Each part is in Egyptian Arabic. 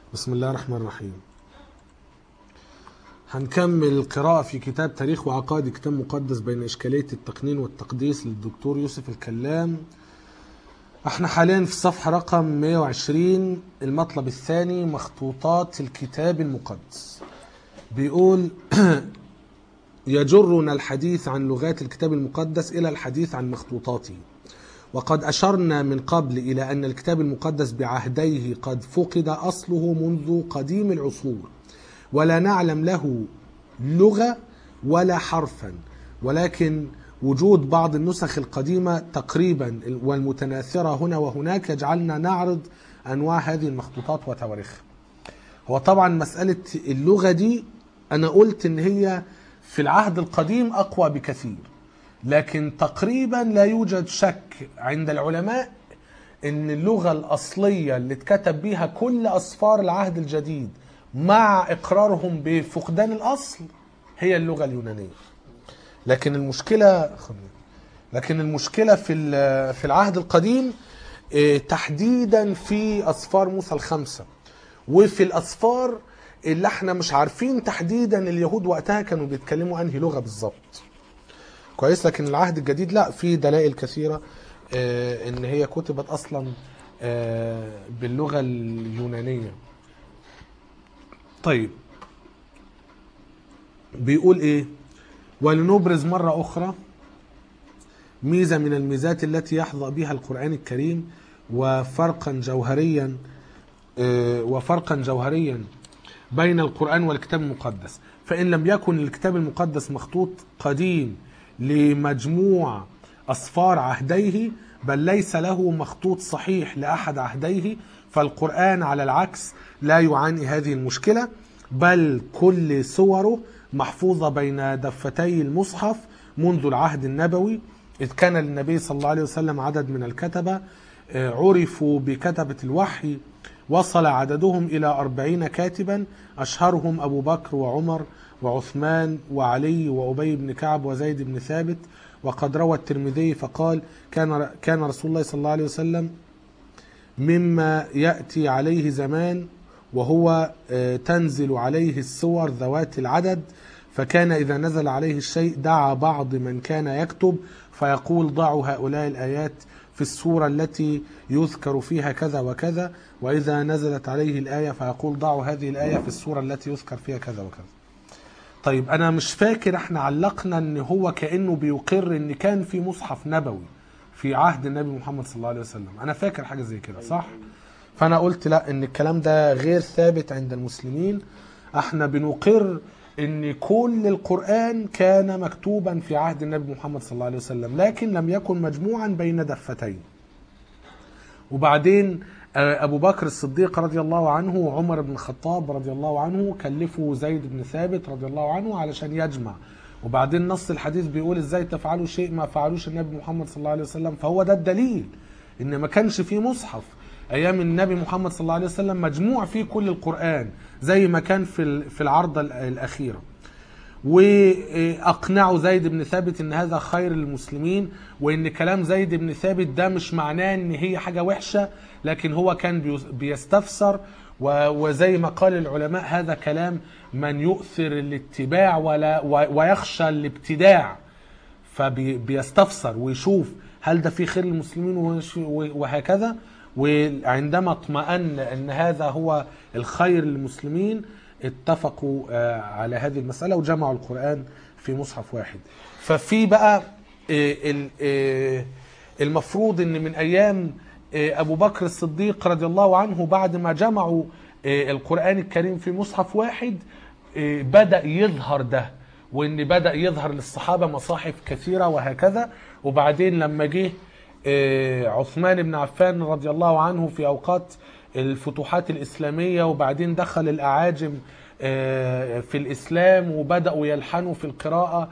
بسم الله الرحمن الرحيم هنكمل القراءة في كتاب تاريخ وعقائد كتاب مقدس بين إشكالية التقنين والتقديس للدكتور يوسف الكلام احنا حاليا في الصفحة رقم 120 المطلب الثاني مخطوطات الكتاب المقدس بيقول يجرنا الحديث عن لغات الكتاب المقدس إلى الحديث عن مخطوطاته وقد أشرنا من قبل إلى أن الكتاب المقدس بعهديه قد فقد أصله منذ قديم العصور ولا نعلم له لغة ولا حرفا ولكن وجود بعض النسخ القديمة تقريبا والمتناثرة هنا وهناك يجعلنا نعرض أنواع هذه المخطوطات وتواريخها هو طبعا مسألة اللغة دي أنا قلت إن هي في العهد القديم أقوى بكثير لكن تقريبا لا يوجد شك عند العلماء ان اللغة الأصلية اللي اتكتب بها كل أصفار العهد الجديد مع إقرارهم بفقدان الأصل هي اللغة اليونانية لكن المشكلة لكن المشكلة في ال- في العهد القديم إيه، تحديدا في أصفار موسى الخمسة وفي الأصفار اللي احنا مش عارفين تحديدا اليهود وقتها كانوا بيتكلموا أنهي لغة بالظبط كويس لكن العهد الجديد لا في دلائل كثيرة آه، ان هي كتبت اصلا آه، باللغة اليونانية طيب بيقول ايه ولنبرز مرة اخرى ميزة من الميزات التي يحظى بها القرآن الكريم وفرقا جوهريا آه، وفرقا جوهريا بين القرآن والكتاب المقدس فإن لم يكن الكتاب المقدس مخطوط قديم لمجموع أصفار عهديه بل ليس له مخطوط صحيح لأحد عهديه فالقرآن على العكس لا يعاني هذه المشكلة بل كل صوره محفوظة بين دفتي المصحف منذ العهد النبوي إذ كان للنبي صلى الله عليه وسلم عدد من الكتبة آه، عرفوا بكتبة الوحي وصل عددهم إلى أربعين كاتبا أشهرهم أبو بكر وعمر وعثمان وعلي وأبي بن كعب وزيد بن ثابت وقد روى الترمذي فقال كان كان رسول الله صلى الله عليه وسلم مما يأتي عليه زمان وهو آه، تنزل عليه الصور ذوات العدد فكان إذا نزل عليه الشيء دعا بعض من كان يكتب فيقول ضعوا هؤلاء الآيات في السورة التي يذكر فيها كذا وكذا وإذا نزلت عليه الآية فيقول ضعوا هذه الآية في السورة التي يذكر فيها كذا وكذا طيب أنا مش فاكر احنا علقنا ان هو كأنه بيقر ان كان في مصحف نبوي في عهد النبي محمد صلى الله عليه وسلم أنا فاكر حاجة زي كده صح؟ فأنا قلت لا ان الكلام ده غير ثابت عند المسلمين احنا بنقر ان كل القرآن كان مكتوبا في عهد النبي محمد صلى الله عليه وسلم لكن لم يكن مجموعا بين دفتين وبعدين آه، ابو بكر الصديق رضي الله عنه وعمر بن الخطاب رضي الله عنه كلفوا زيد بن ثابت رضي الله عنه علشان يجمع وبعدين نص الحديث بيقول ازاي تفعلوا شيء ما فعلوش النبي محمد صلى الله عليه وسلم فهو ده الدليل ان ما كانش فيه مصحف ايام النبي محمد صلى الله عليه وسلم مجموع فيه كل القران زي ما كان في ال- في العرضه ال- الاخيره واقنعوا زيد بن ثابت ان هذا خير للمسلمين وان كلام زيد بن ثابت ده مش معناه ان هي حاجه وحشه لكن هو كان بيس- بيستفسر و- وزي ما قال العلماء هذا كلام من يؤثر الاتباع ولا و- ويخشى الابتداع فبيستفسر ويشوف هل ده في خير للمسلمين وش- وهكذا وعندما اطمأن ان هذا هو الخير للمسلمين اتفقوا آه، على هذه المسألة وجمعوا القرآن في مصحف واحد ففي بقى آه، ال- آه، المفروض ان من ايام آه، ابو بكر الصديق رضي الله عنه بعد ما جمعوا آه، القرآن الكريم في مصحف واحد آه، بدأ يظهر ده وان بدأ يظهر للصحابة مصاحف كثيرة وهكذا وبعدين لما جه آه، عثمان بن عفان رضي الله عنه في اوقات الفتوحات الاسلاميه وبعدين دخل الاعاجم آه، في الاسلام وبداوا يلحنوا في القراءه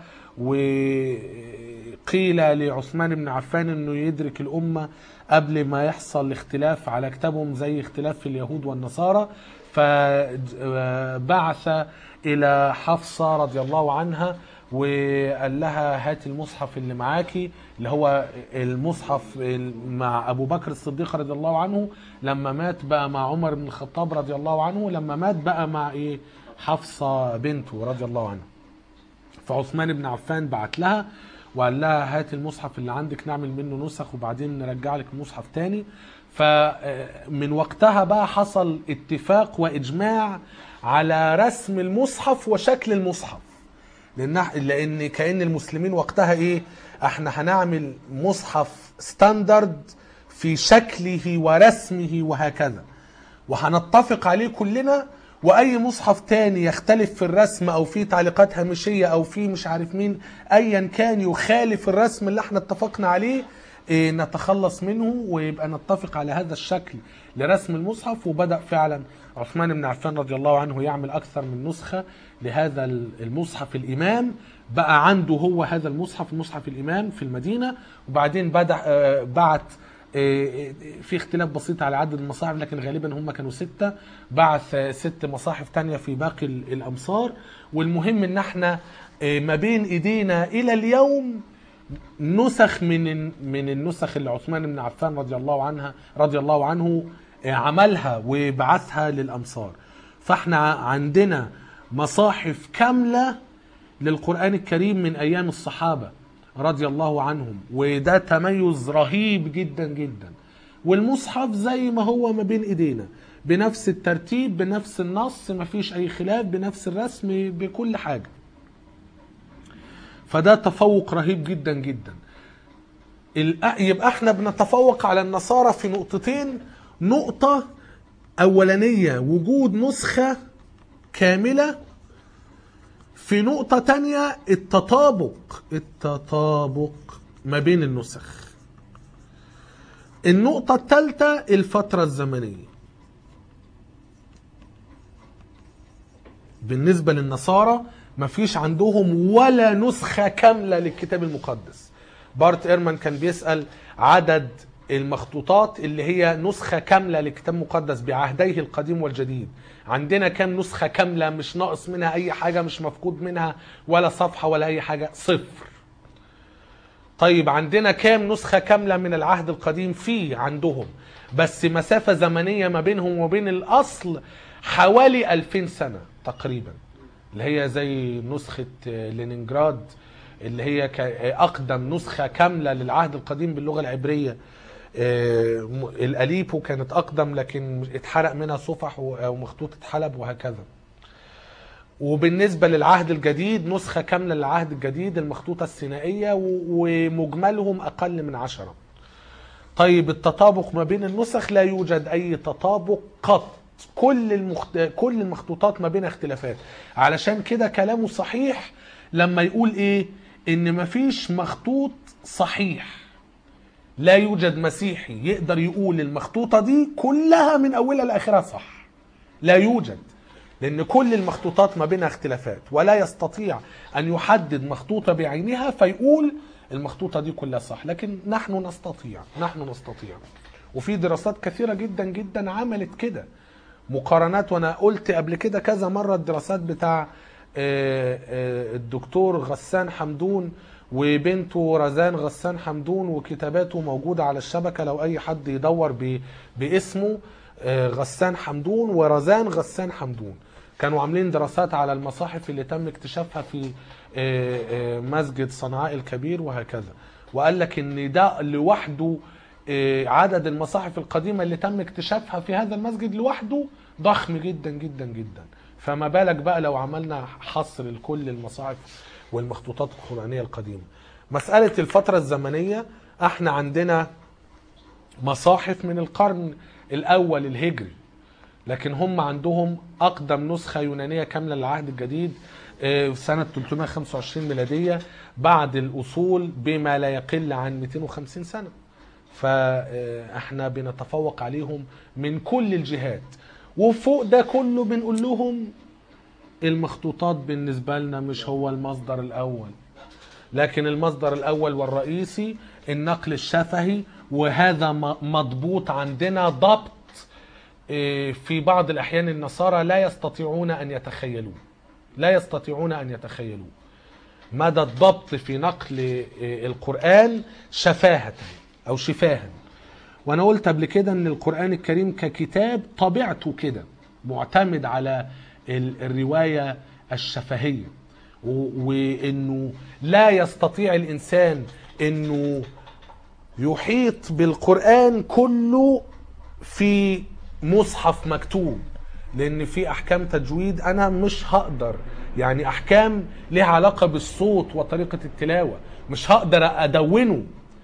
وقيل لعثمان بن عفان انه يدرك الامه قبل ما يحصل اختلاف على كتابهم زي اختلاف في اليهود والنصارى فبعث الى حفصه رضي الله عنها وقال لها هات المصحف اللي معاكي اللي هو المصحف ال- مع ابو بكر الصديق رضي الله عنه لما مات بقى مع عمر بن الخطاب رضي الله عنه لما مات بقى مع ايه حفصه بنته رضي الله عنها فعثمان بن عفان بعت لها وقال لها هات المصحف اللي عندك نعمل منه نسخ وبعدين نرجع لك المصحف تاني فمن وقتها بقى حصل اتفاق واجماع على رسم المصحف وشكل المصحف لان لان كان المسلمين وقتها ايه احنا هنعمل مصحف ستاندرد في شكله ورسمه وهكذا وهنتفق عليه كلنا واي مصحف تاني يختلف في الرسم او فيه تعليقات هامشيه او فيه مش عارف مين ايا كان يخالف الرسم اللي احنا اتفقنا عليه إيه، نتخلص منه ويبقى نتفق على هذا الشكل لرسم المصحف وبدا فعلا عثمان بن عفان رضي الله عنه يعمل اكثر من نسخه لهذا المصحف الامام بقى عنده هو هذا المصحف المصحف الامام في المدينه وبعدين بدا آه، بعت إيه، في اختلاف بسيط على عدد المصاحف لكن غالبا هم كانوا ستة بعث آه، ست مصاحف تانية في باقي ال- الأمصار والمهم ان احنا آه، ما بين ايدينا الى اليوم نسخ من من النسخ اللي عثمان بن عفان رضي الله عنها رضي الله عنه آه، عملها وبعثها للأمصار فاحنا عندنا مصاحف كاملة للقرآن الكريم من أيام الصحابة رضي الله عنهم وده تميز رهيب جدا جدا والمصحف زي ما هو ما بين ايدينا بنفس الترتيب بنفس النص مفيش اي خلاف بنفس الرسم بكل حاجة فده تفوق رهيب جدا جدا الأ- يبقى احنا بنتفوق على النصارى في نقطتين نقطة أولانية وجود نسخة كاملة في نقطة تانية التطابق التطابق ما بين النسخ النقطة الثالثة الفترة الزمنية بالنسبة للنصارى مفيش عندهم ولا نسخة كاملة للكتاب المقدس بارت ايرمان كان بيسأل عدد المخطوطات اللي هي نسخة كاملة للكتاب المقدس بعهديه القديم والجديد عندنا كام نسخة كاملة مش ناقص منها أي حاجة مش مفقود منها ولا صفحة ولا أي حاجة صفر طيب عندنا كام نسخة كاملة من العهد القديم في عندهم بس مسافة زمنية ما بينهم وبين الأصل حوالي 2000 سنة تقريبا اللي هي زي نسخة آه، لينينجراد اللي هي ك- آه، أقدم نسخة كاملة للعهد القديم باللغة العبرية آه، م- الأليبو كانت أقدم لكن اتحرق منها صفح و- أو مخطوطة حلب وهكذا وبالنسبة للعهد الجديد نسخة كاملة للعهد الجديد المخطوطة السينائية و- ومجملهم أقل من عشرة طيب التطابق ما بين النسخ لا يوجد أي تطابق قط كل المخت... كل المخطوطات ما بين اختلافات علشان كده كلامه صحيح لما يقول ايه ان مفيش مخطوط صحيح لا يوجد مسيحي يقدر يقول المخطوطة دي كلها من أولها لآخرها صح لا يوجد لأن كل المخطوطات ما بينها اختلافات ولا يستطيع أن يحدد مخطوطة بعينها فيقول المخطوطة دي كلها صح لكن نحن نستطيع نحن نستطيع وفي دراسات كثيرة جدا جدا عملت كده مقارنات وانا قلت قبل كده كذا مرة الدراسات بتاع آه، آه، الدكتور غسان حمدون وبنته رزان غسان حمدون وكتاباته موجودة على الشبكة لو أي حد يدور ب- باسمه آه، غسان حمدون ورزان غسان حمدون كانوا عاملين دراسات على المصاحف اللي تم اكتشافها في آه، آه، مسجد صنعاء الكبير وهكذا وقال لك ان ده لوحده آه، عدد المصاحف القديمة اللي تم اكتشافها في هذا المسجد لوحده ضخم جدا جدا جدا فما بالك بقى لو عملنا حصر لكل المصاحف والمخطوطات القرآنية القديمة مسألة الفترة الزمنية احنا عندنا مصاحف من القرن الأول الهجري لكن هم عندهم أقدم نسخة يونانية كاملة للعهد الجديد آه، في سنة 325 ميلادية بعد الأصول بما لا يقل عن 250 سنة فاحنا بنتفوق عليهم من كل الجهات وفوق ده كله بنقول لهم المخطوطات بالنسبة لنا مش هو المصدر الأول لكن المصدر الأول والرئيسي النقل الشفهي وهذا م- مضبوط عندنا ضبط إيه، في بعض الأحيان النصارى لا يستطيعون أن يتخيلوه لا يستطيعون أن يتخيلوه مدى الضبط في نقل آه، القرآن شفاهة أو شفاها وأنا قلت قبل كده أن القرآن الكريم ككتاب طبيعته كده معتمد على ال- الرواية الشفهية و- وأنه لا يستطيع الإنسان أنه يحيط بالقرآن كله في مصحف مكتوب لان في احكام تجويد انا مش هقدر يعني احكام لها علاقه بالصوت وطريقه التلاوه مش هقدر ادونه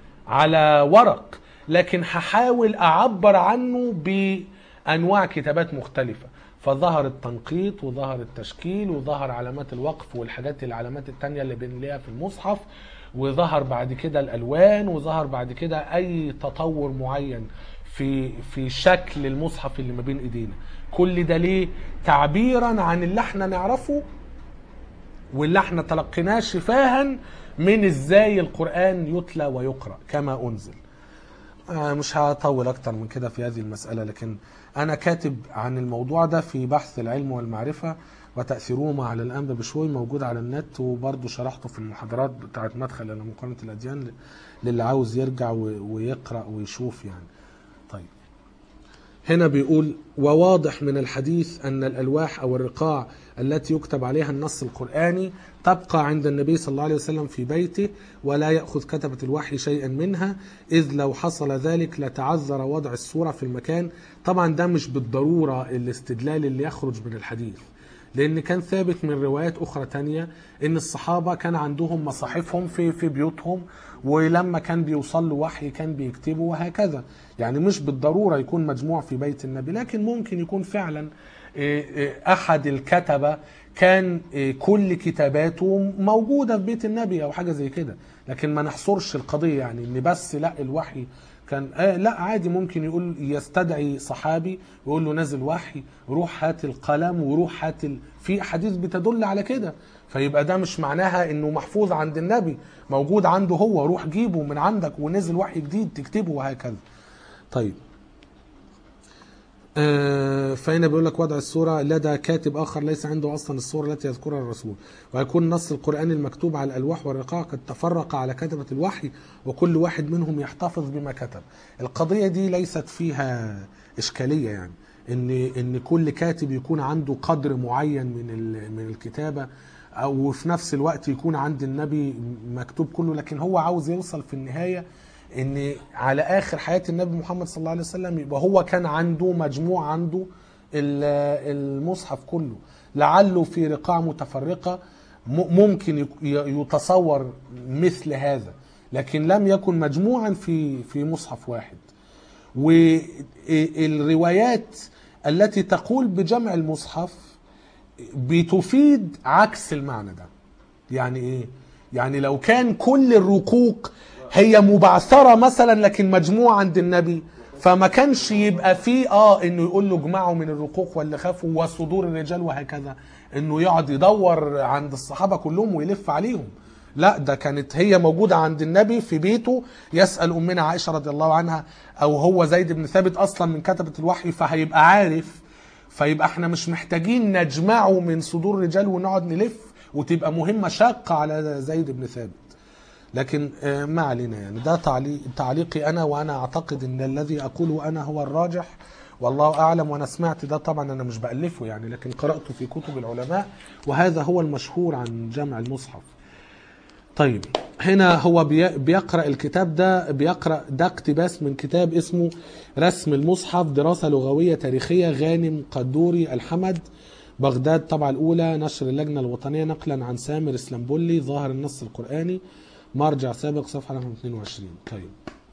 على ورق لكن هحاول اعبر عنه بانواع كتابات مختلفه فظهر التنقيط وظهر التشكيل وظهر علامات الوقف والحاجات العلامات التانية اللي بنلاقيها في المصحف وظهر بعد كده الالوان وظهر بعد كده اي تطور معين في في شكل المصحف اللي ما بين ايدينا كل ده ليه تعبيرا عن اللي احنا نعرفه واللي احنا تلقيناه شفاها من ازاي القرآن يتلى ويقرأ كما انزل آه، مش هطول اكتر من كده في هذه المسألة لكن انا كاتب عن الموضوع ده في بحث العلم والمعرفة وتأثيرهما على الأنبا بشوي موجود على النت وبرضه شرحته في المحاضرات بتاعت مدخل إلى مقارنة الأديان للي عاوز يرجع و- ويقرأ ويشوف يعني طيب هنا بيقول وواضح من الحديث أن الألواح أو الرقاع التي يكتب عليها النص القرآني تبقى عند النبي صلى الله عليه وسلم في بيته ولا يأخذ كتبة الوحي شيئا منها إذ لو حصل ذلك لتعذر وضع الصورة في المكان طبعا ده مش بالضرورة الاستدلال اللي يخرج من الحديث لان كان ثابت من روايات اخرى تانية ان الصحابة كان عندهم مصاحفهم في في بيوتهم ولما كان بيوصل له وحي كان بيكتبوا وهكذا يعني مش بالضرورة يكون مجموع في بيت النبي لكن ممكن يكون فعلا إيه، إيه، احد الكتبة كان إيه، كل كتاباته موجودة في بيت النبي او حاجة زي كده لكن ما نحصرش القضية يعني ان بس لا الوحي كان آه لا عادي ممكن يقول يستدعي صحابي ويقول له نازل وحي روح هات القلم وروح هات ال... في احاديث بتدل على كده فيبقى ده مش معناها انه محفوظ عند النبي موجود عنده هو روح جيبه من عندك ونزل وحي جديد تكتبه وهكذا طيب آه، فهنا بيقول لك وضع الصورة لدى كاتب آخر ليس عنده أصلا الصورة التي يذكرها الرسول ويكون نص القرآن المكتوب على الألواح والرقاع قد تفرق على كتبة الوحي وكل واحد منهم يحتفظ بما كتب القضية دي ليست فيها إشكالية يعني إن إن كل كاتب يكون عنده قدر معين من ال- من الكتابة أو في نفس الوقت يكون عند النبي مكتوب كله لكن هو عاوز يوصل في النهاية ان على اخر حياه النبي محمد صلى الله عليه وسلم يبقى هو كان عنده مجموع عنده ال- المصحف كله لعله في رقاع متفرقه م- ممكن يك- ي- يتصور مثل هذا لكن لم يكن مجموعا في في مصحف واحد والروايات التي تقول بجمع المصحف بتفيد عكس المعنى ده يعني ايه يعني لو كان كل الرقوق هي مبعثرة مثلا لكن مجموعة عند النبي فما كانش يبقى فيه اه انه يقول له اجمعوا من الرقوق واللي خافوا وصدور الرجال وهكذا انه يقعد يدور عند الصحابة كلهم ويلف عليهم لا ده كانت هي موجودة عند النبي في بيته يسأل أمنا عائشة رضي الله عنها أو هو زيد بن ثابت أصلا من كتبة الوحي فهيبقى عارف فيبقى احنا مش محتاجين نجمعه من صدور رجال ونقعد نلف وتبقى مهمة شاقة على زيد بن ثابت لكن آه، ما علينا يعني ده تعليق تعليقي انا وانا اعتقد ان الذي اقوله انا هو الراجح والله اعلم وانا سمعت ده طبعا انا مش بالفه يعني لكن قراته في كتب العلماء وهذا هو المشهور عن جمع المصحف طيب هنا هو بي- بيقرا الكتاب ده بيقرا ده اقتباس من كتاب اسمه رسم المصحف دراسه لغويه تاريخيه غانم قدوري الحمد بغداد طبعة الأولى نشر اللجنة الوطنية نقلا عن سامر اسلامبولي ظاهر النص القرآني مرجع سابق صفحة رقم 22 طيب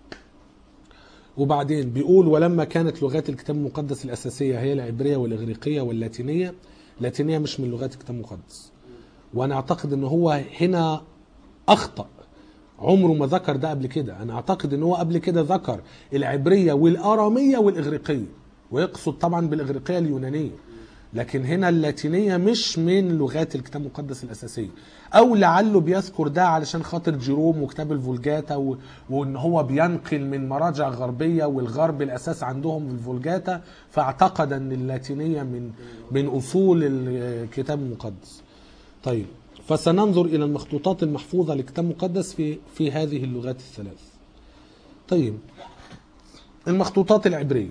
وبعدين بيقول ولما كانت لغات الكتاب المقدس الأساسية هي العبرية والإغريقية واللاتينية اللاتينية مش من لغات الكتاب المقدس وأنا أعتقد أن هو هنا أخطأ عمره ما ذكر ده قبل كده أنا أعتقد أن هو قبل كده ذكر العبرية والآرامية والإغريقية ويقصد طبعا بالإغريقية اليونانية لكن هنا اللاتينية مش من لغات الكتاب المقدس الأساسية أو لعله بيذكر ده علشان خاطر جيروم وكتاب الفولجاتا و... وإن هو بينقل من مراجع غربية والغرب الأساس عندهم الفولجاتا فاعتقد أن اللاتينية من من أصول الكتاب المقدس طيب فسننظر إلى المخطوطات المحفوظة لكتاب مقدس في في هذه اللغات الثلاث طيب المخطوطات العبرية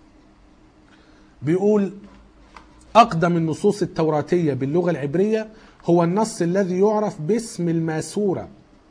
بيقول أقدم النصوص التوراتية باللغة العبرية هو النص الذي يعرف باسم الماسورة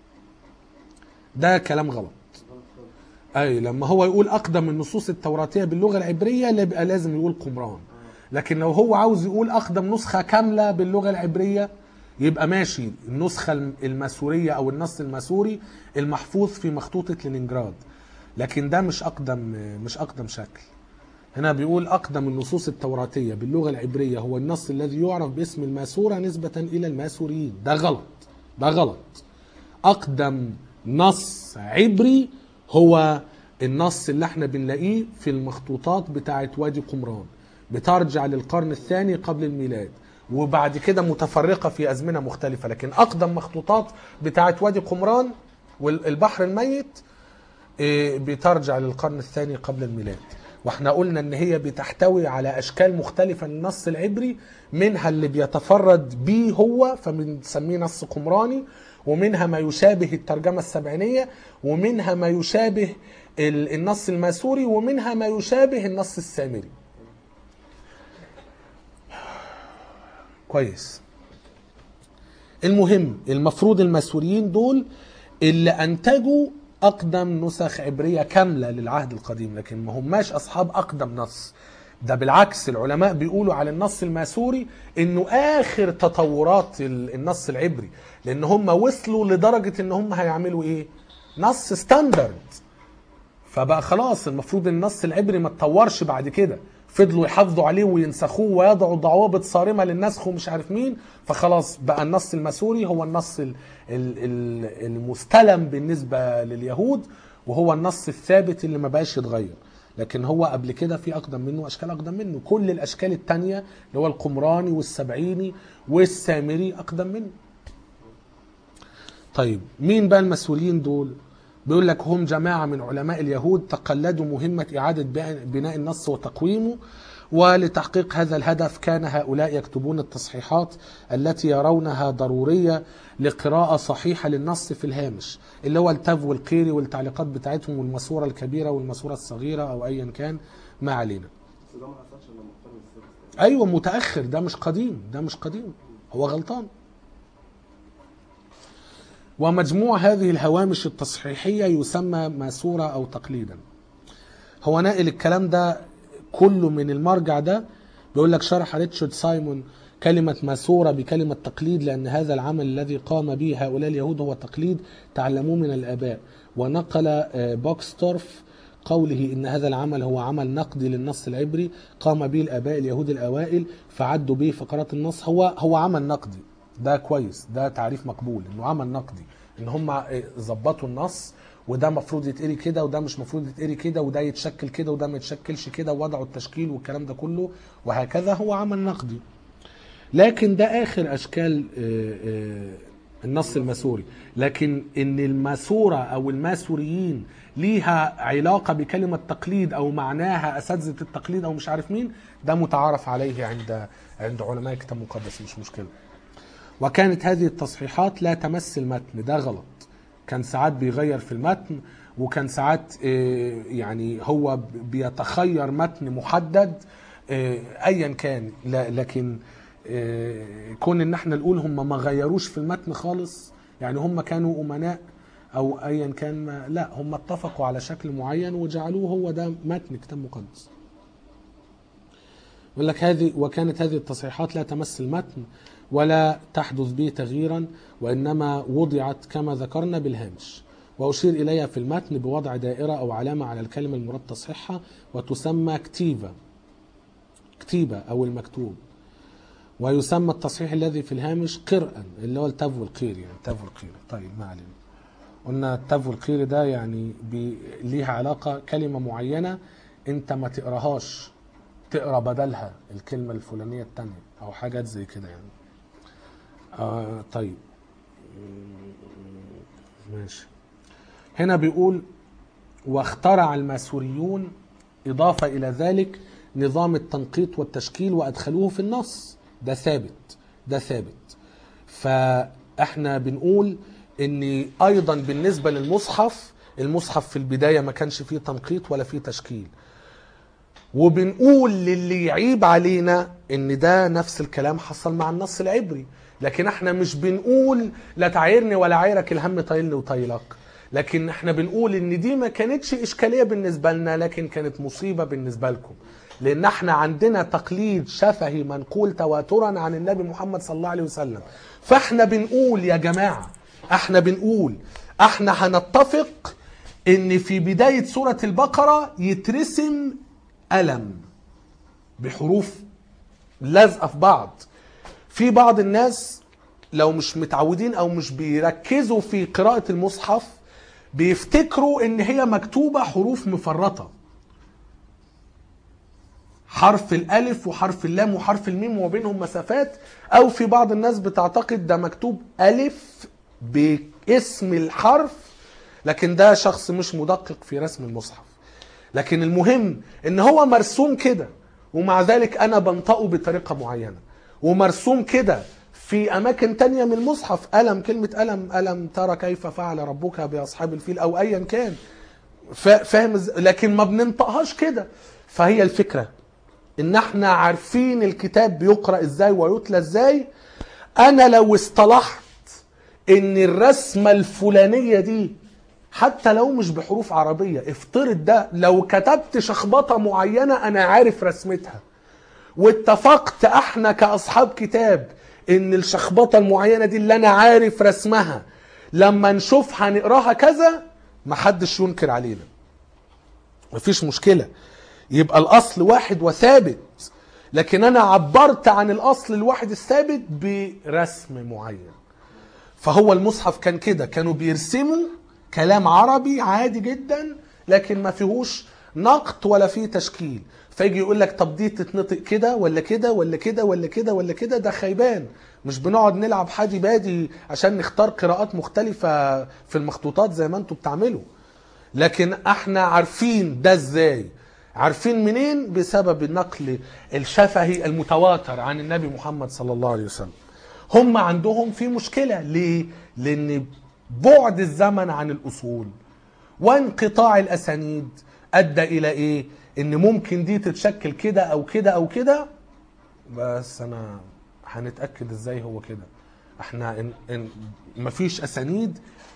ده كلام غلط أي لما هو يقول أقدم النصوص التوراتية باللغة العبرية يبقى لازم يقول قمران لكن لو هو عاوز يقول أقدم نسخة كاملة باللغة العبرية يبقى ماشي النسخة الماسورية أو النص الماسوري المحفوظ في مخطوطة لينينجراد لكن ده مش أقدم مش أقدم شكل هنا بيقول أقدم النصوص التوراتية باللغة العبرية هو النص الذي يعرف باسم الماسورة نسبة إلى الماسوريين ده غلط ده غلط أقدم نص عبري هو النص اللي احنا بنلاقيه في المخطوطات بتاعت وادي قمران بترجع للقرن الثاني قبل الميلاد وبعد كده متفرقة في أزمنة مختلفة لكن أقدم مخطوطات بتاعت وادي قمران والبحر الميت إيه، بترجع للقرن الثاني قبل الميلاد واحنا قلنا ان هي بتحتوي على اشكال مختلفه من النص العبري منها اللي بيتفرد بيه هو فبنسميه نص قمراني ومنها ما يشابه الترجمه السبعينيه ومنها ما يشابه ال- النص الماسوري ومنها ما يشابه النص السامري كويس المهم المفروض الماسوريين دول اللي انتجوا اقدم نسخ عبريه كامله للعهد القديم لكن ما هماش اصحاب اقدم نص ده بالعكس العلماء بيقولوا على النص الماسوري انه اخر تطورات ال- النص العبري لان هم وصلوا لدرجه ان هم هيعملوا ايه نص ستاندرد فبقى خلاص المفروض النص العبري ما اتطورش بعد كده فضلوا يحافظوا عليه وينسخوه ويضعوا ضوابط صارمه للنسخ ومش عارف مين فخلاص بقى النص الماسوري هو النص ال- ال- ال- المستلم بالنسبه لليهود وهو النص الثابت اللي ما بقاش يتغير لكن هو قبل كده في اقدم منه اشكال اقدم منه كل الاشكال التانية اللي هو القمراني والسبعيني والسامري اقدم منه طيب مين بقى المسؤولين دول بيقول لك هم جماعة من علماء اليهود تقلدوا مهمة إعادة بناء- بناء النص وتقويمه ولتحقيق هذا الهدف كان هؤلاء يكتبون التصحيحات التي يرونها ضرورية لقراءة صحيحة للنص في الهامش اللي هو التف والقيري والتعليقات بتاعتهم والماسورة الكبيرة والماسورة الصغيرة أو أيا كان ما علينا بس ده ما حصلش الا من القرن السادس أيوة متأخر ده مش قديم ده مش قديم هو غلطان ومجموع هذه الهوامش التصحيحية يسمى ماسورة أو تقليدا هو ناقل الكلام ده كله من المرجع ده بيقول لك شرح ريتشارد سايمون كلمة ماسورة بكلمة تقليد لأن هذا العمل الذي قام به هؤلاء اليهود هو تقليد تعلموه من الآباء ونقل آه، بوكستورف قوله إن هذا العمل هو عمل نقدي للنص العبري قام به الآباء اليهود الأوائل فعدوا به فقرات النص هو هو عمل نقدي ده كويس ده تعريف مقبول انه عمل نقدي ان هم ظبطوا النص وده مفروض يتقري كده وده مش مفروض يتقري كده وده يتشكل كده وده ما يتشكلش كده ووضعوا التشكيل والكلام ده كله وهكذا هو عمل نقدي لكن ده اخر اشكال آه، آه، النص الماسوري لكن ان الماسوره او الماسوريين ليها علاقه بكلمه تقليد او معناها اساتذه التقليد او مش عارف مين ده متعارف عليه عند عند علماء الكتاب المقدس مش مشكله وكانت هذه التصحيحات لا تمس المتن ده غلط كان ساعات بيغير في المتن وكان ساعات آه، يعني هو بيتخير متن محدد آه، ايا كان لا- لكن آه، كون ان احنا نقول هم ما غيروش في المتن خالص يعني هم كانوا امناء او ايا كان ما لا هم اتفقوا على شكل معين وجعلوه هو ده متن كتاب مقدس يقول لك هذه وكانت هذه التصحيحات لا تمس المتن ولا تحدث به تغييرا وانما وضعت كما ذكرنا بالهامش واشير اليها في المتن بوضع دائره او علامه على الكلمه المراد تصحيحها وتسمى كتيبه كتيبه او المكتوب ويسمى التصحيح الذي في الهامش قرءا اللي هو التف والقير يعني التف والقير طيب ما علينا قلنا التف والقير ده يعني بي- ليها علاقه كلمه معينه انت ما تقراهاش تقرا بدلها الكلمه الفلانيه التانية او حاجات زي كده يعني آه طيب ماشي هنا بيقول واخترع الماسوريون إضافة إلى ذلك نظام التنقيط والتشكيل وأدخلوه في النص ده ثابت ده ثابت فاحنا بنقول ان ايضا بالنسبه للمصحف المصحف في البدايه ما كانش فيه تنقيط ولا فيه تشكيل وبنقول للي يعيب علينا ان ده نفس الكلام حصل مع النص العبري لكن احنا مش بنقول لا تعايرني ولا عايرك الهم طايلني وطايلك لكن احنا بنقول ان دي ما كانتش اشكاليه بالنسبه لنا لكن كانت مصيبه بالنسبه لكم لان احنا عندنا تقليد شفهي منقول تواترا عن النبي محمد صلى الله عليه وسلم فاحنا بنقول يا جماعه احنا بنقول احنا هنتفق ان في بدايه سوره البقره يترسم قلم بحروف لازقه في بعض في بعض الناس لو مش متعودين او مش بيركزوا في قراءه المصحف بيفتكروا ان هي مكتوبه حروف مفرطه حرف الالف وحرف اللام وحرف الميم وبينهم مسافات او في بعض الناس بتعتقد ده مكتوب الف باسم الحرف لكن ده شخص مش مدقق في رسم المصحف لكن المهم ان هو مرسوم كده ومع ذلك انا بنطقه بطريقه معينه ومرسوم كده في اماكن تانية من المصحف الم كلمه الم الم ترى كيف فعل ربك باصحاب الفيل او ايا كان فا- فاهم إز- لكن ما بننطقهاش كده فهي الفكره ان احنا عارفين الكتاب بيقرا ازاي ويتلى ازاي انا لو اصطلحت ان الرسمه الفلانيه دي حتى لو مش بحروف عربيه افترض ده لو كتبت شخبطه معينه انا عارف رسمتها واتفقت احنا كاصحاب كتاب ان الشخبطه المعينه دي اللي انا عارف رسمها لما نشوفها نقراها كذا محدش ينكر علينا مفيش مشكله يبقى الاصل واحد وثابت لكن انا عبرت عن الاصل الواحد الثابت برسم معين فهو المصحف كان كده كانوا بيرسموا كلام عربي عادي جدا لكن ما فيهوش نقط ولا فيه تشكيل فيجي يقول لك طب دي تتنطق كده ولا كده ولا كده ولا كده ولا كده ده خيبان مش بنقعد نلعب حادي بادي عشان نختار قراءات مختلفة في المخطوطات زي ما انتوا بتعملوا لكن احنا عارفين ده ازاي عارفين منين بسبب النقل الشفهي المتواتر عن النبي محمد صلى الله عليه وسلم هم عندهم في مشكلة ليه؟ لأن بعد الزمن عن الأصول وانقطاع الأسانيد أدى إلى إيه؟ إن ممكن دي تتشكل كده أو كده أو كده بس أنا هنتأكد إزاي هو كده احنا إن, إن مفيش أسانيد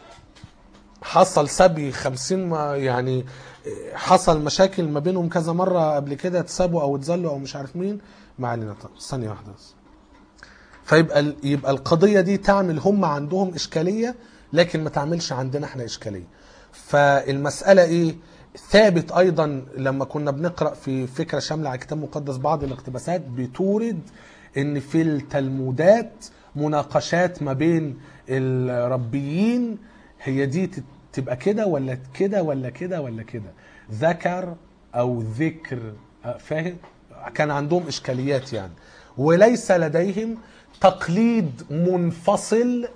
حصل سبي خمسين ما يعني حصل مشاكل ما بينهم كذا مرة قبل كده اتسابوا أو اتذلوا أو مش عارف مين ما علينا طب ثانية واحدة بس فيبقى ال- يبقى القضيه دي تعمل هم عندهم اشكاليه لكن ما تعملش عندنا احنا اشكاليه فالمساله ايه ثابت ايضا لما كنا بنقرا في فكره شامله على كتاب مقدس بعض الاقتباسات بتورد ان في التلمودات مناقشات ما بين الربيين هي دي تت- تبقى كده ولا كده ولا كده ولا كده ذكر او ذكر أه، فاهم كان عندهم اشكاليات يعني وليس لديهم تقليد منفصل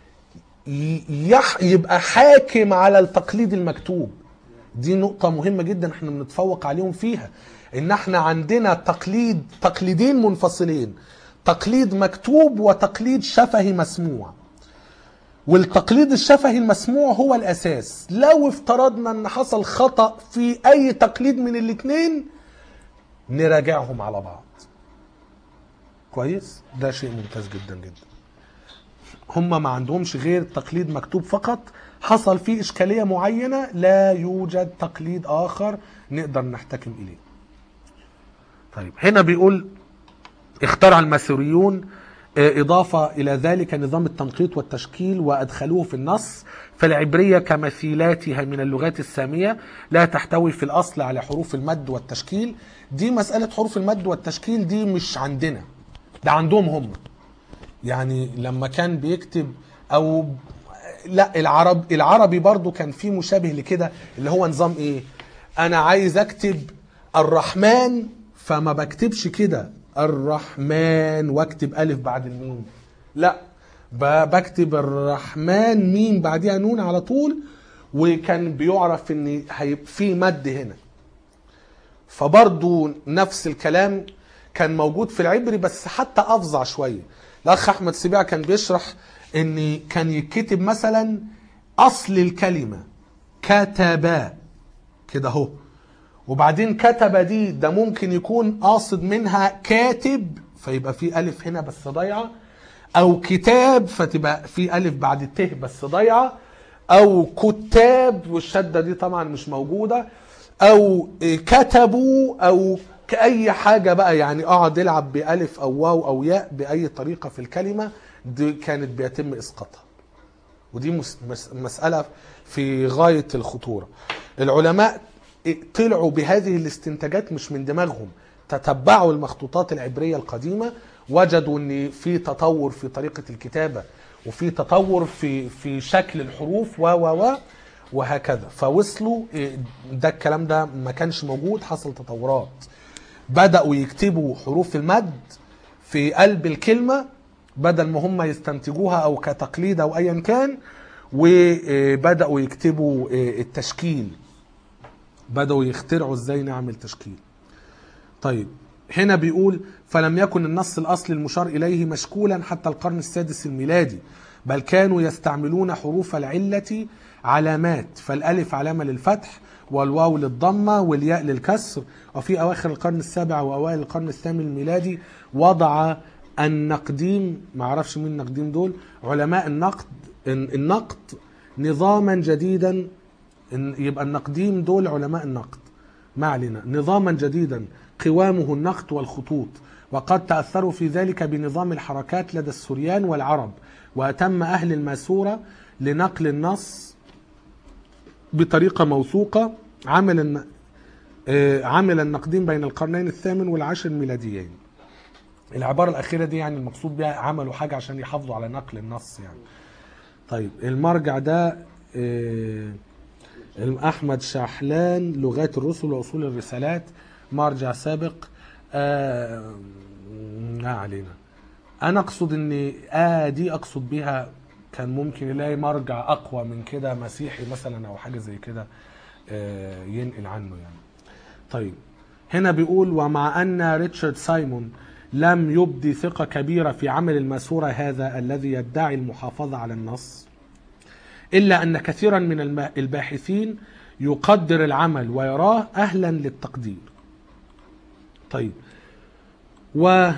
ي- يح يبقى حاكم على التقليد المكتوب دي نقطة مهمة جدا احنا بنتفوق عليهم فيها ان احنا عندنا تقليد تقليدين منفصلين تقليد مكتوب وتقليد شفهي مسموع والتقليد الشفهي المسموع هو الاساس لو افترضنا ان حصل خطأ في اي تقليد من الاتنين نراجعهم على بعض كويس ده شيء ممتاز جدا جدا هم ما عندهمش غير تقليد مكتوب فقط حصل فيه إشكالية معينة لا يوجد تقليد آخر نقدر نحتكم إليه طيب هنا بيقول اخترع الماسوريون آه، إضافة إلى ذلك نظام التنقيط والتشكيل وأدخلوه في النص فالعبرية كمثيلاتها من اللغات السامية لا تحتوي في الأصل على حروف المد والتشكيل دي مسألة حروف المد والتشكيل دي مش عندنا ده عندهم هم يعني لما كان بيكتب او لا العرب العربي برضو كان فيه مشابه لكده اللي هو نظام ايه انا عايز اكتب الرحمن فما بكتبش كده الرحمن واكتب الف بعد الميم لا ب- بكتب الرحمن ميم بعديها نون على طول وكان بيعرف ان هيبقى في مد هنا فبرضو نفس الكلام كان موجود في العبري بس حتى افظع شويه الاخ احمد سبيع كان بيشرح ان كان يتكتب مثلا اصل الكلمه كتب كده اهو وبعدين كتب دي ده ممكن يكون قاصد منها كاتب فيبقى في الف هنا بس ضايعه او كتاب فتبقى في الف بعد الت بس ضايعه او كتاب والشده دي طبعا مش موجوده او كتبوا او كاي حاجه بقى يعني اقعد العب بالف او واو او ياء باي طريقه في الكلمه دي كانت بيتم اسقاطها ودي مس- مس- مسألة في غاية الخطورة العلماء طلعوا بهذه الاستنتاجات مش من دماغهم تتبعوا المخطوطات العبرية القديمة وجدوا ان في تطور في طريقة الكتابة وفي تطور في في شكل الحروف و و و وهكذا فوصلوا إيه، ده الكلام ده ما كانش موجود حصل تطورات بدأوا يكتبوا حروف المد في قلب الكلمة بدل ما هم يستنتجوها او كتقليد او ايا كان وبداوا يكتبوا التشكيل بداوا يخترعوا ازاي نعمل تشكيل طيب هنا بيقول فلم يكن النص الاصلي المشار اليه مشكولا حتى القرن السادس الميلادي بل كانوا يستعملون حروف العله علامات فالالف علامه للفتح والواو للضمه والياء للكسر وفي اواخر القرن السابع واوائل القرن الثامن الميلادي وضع النقديم ما اعرفش مين النقديم دول علماء النقد النقد نظاما جديدا إن- يبقى النقديم دول علماء النقد ما علينا نظاما جديدا قوامه النقد والخطوط وقد تأثروا في ذلك بنظام الحركات لدى السوريان والعرب وأتم أهل الماسورة لنقل النص بطريقة موثوقة عمل الن- آه، عمل النقدين بين القرنين الثامن والعاشر الميلاديين العبارة الأخيرة دي يعني المقصود بها عملوا حاجة عشان يحافظوا على نقل النص يعني طيب المرجع ده آه، أحمد شحلان لغات الرسل وأصول الرسالات مرجع سابق آه ما علينا أنا أقصد إن آه دي أقصد بها كان ممكن يلاقي مرجع أقوى من كده مسيحي مثلا أو حاجة زي كده آه ينقل عنه يعني طيب هنا بيقول ومع أن ريتشارد سايمون لم يبدي ثقة كبيرة في عمل الماسورة هذا الذي يدعي المحافظة على النص إلا أن كثيرا من الم- الباحثين يقدر العمل ويراه أهلا للتقدير طيب و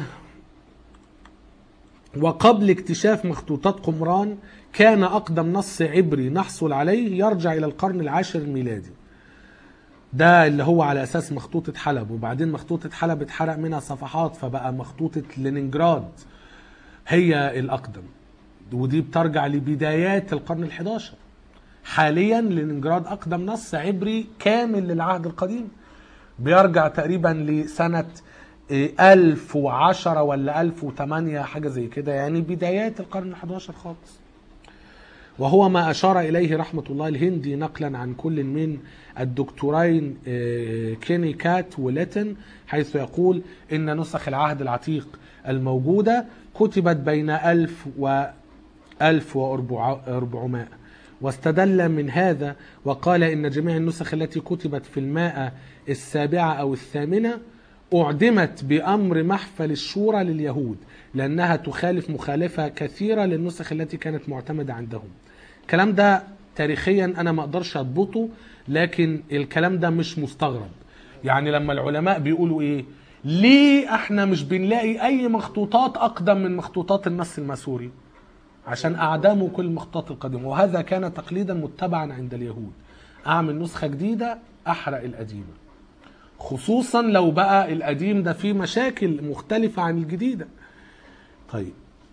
وقبل اكتشاف مخطوطات قمران كان أقدم نص عبري نحصل عليه يرجع إلى القرن العاشر الميلادي ده اللي هو على أساس مخطوطة حلب وبعدين مخطوطة حلب اتحرق منها صفحات فبقى مخطوطة لينينجراد هي الأقدم ودي بترجع لبدايات القرن الحداشر حاليا لينينجراد أقدم نص عبري كامل للعهد القديم بيرجع تقريبا لسنة إيه، 1010 ولا 1008 حاجة زي كده يعني بدايات القرن الحداشر خالص وهو ما أشار إليه رحمة الله الهندي نقلا عن كل من الدكتورين آه، كيني كات وليتن حيث يقول إن نسخ العهد العتيق الموجودة كتبت بين ألف و ألف وأربعمائة واستدل من هذا وقال إن جميع النسخ التي كتبت في المائة السابعة أو الثامنة أعدمت بأمر محفل الشورى لليهود لأنها تخالف مخالفة كثيرة للنسخ التي كانت معتمدة عندهم الكلام ده تاريخيا أنا ما أقدرش أضبطه لكن الكلام ده مش مستغرب يعني لما العلماء بيقولوا إيه ليه احنا مش بنلاقي أي مخطوطات أقدم من مخطوطات النص الماسوري عشان أعدموا كل المخطوطات القديمة وهذا كان تقليدا متبعا عند اليهود أعمل نسخة جديدة أحرق القديمة خصوصا لو بقى القديم ده فيه مشاكل مختلفة عن الجديدة طيب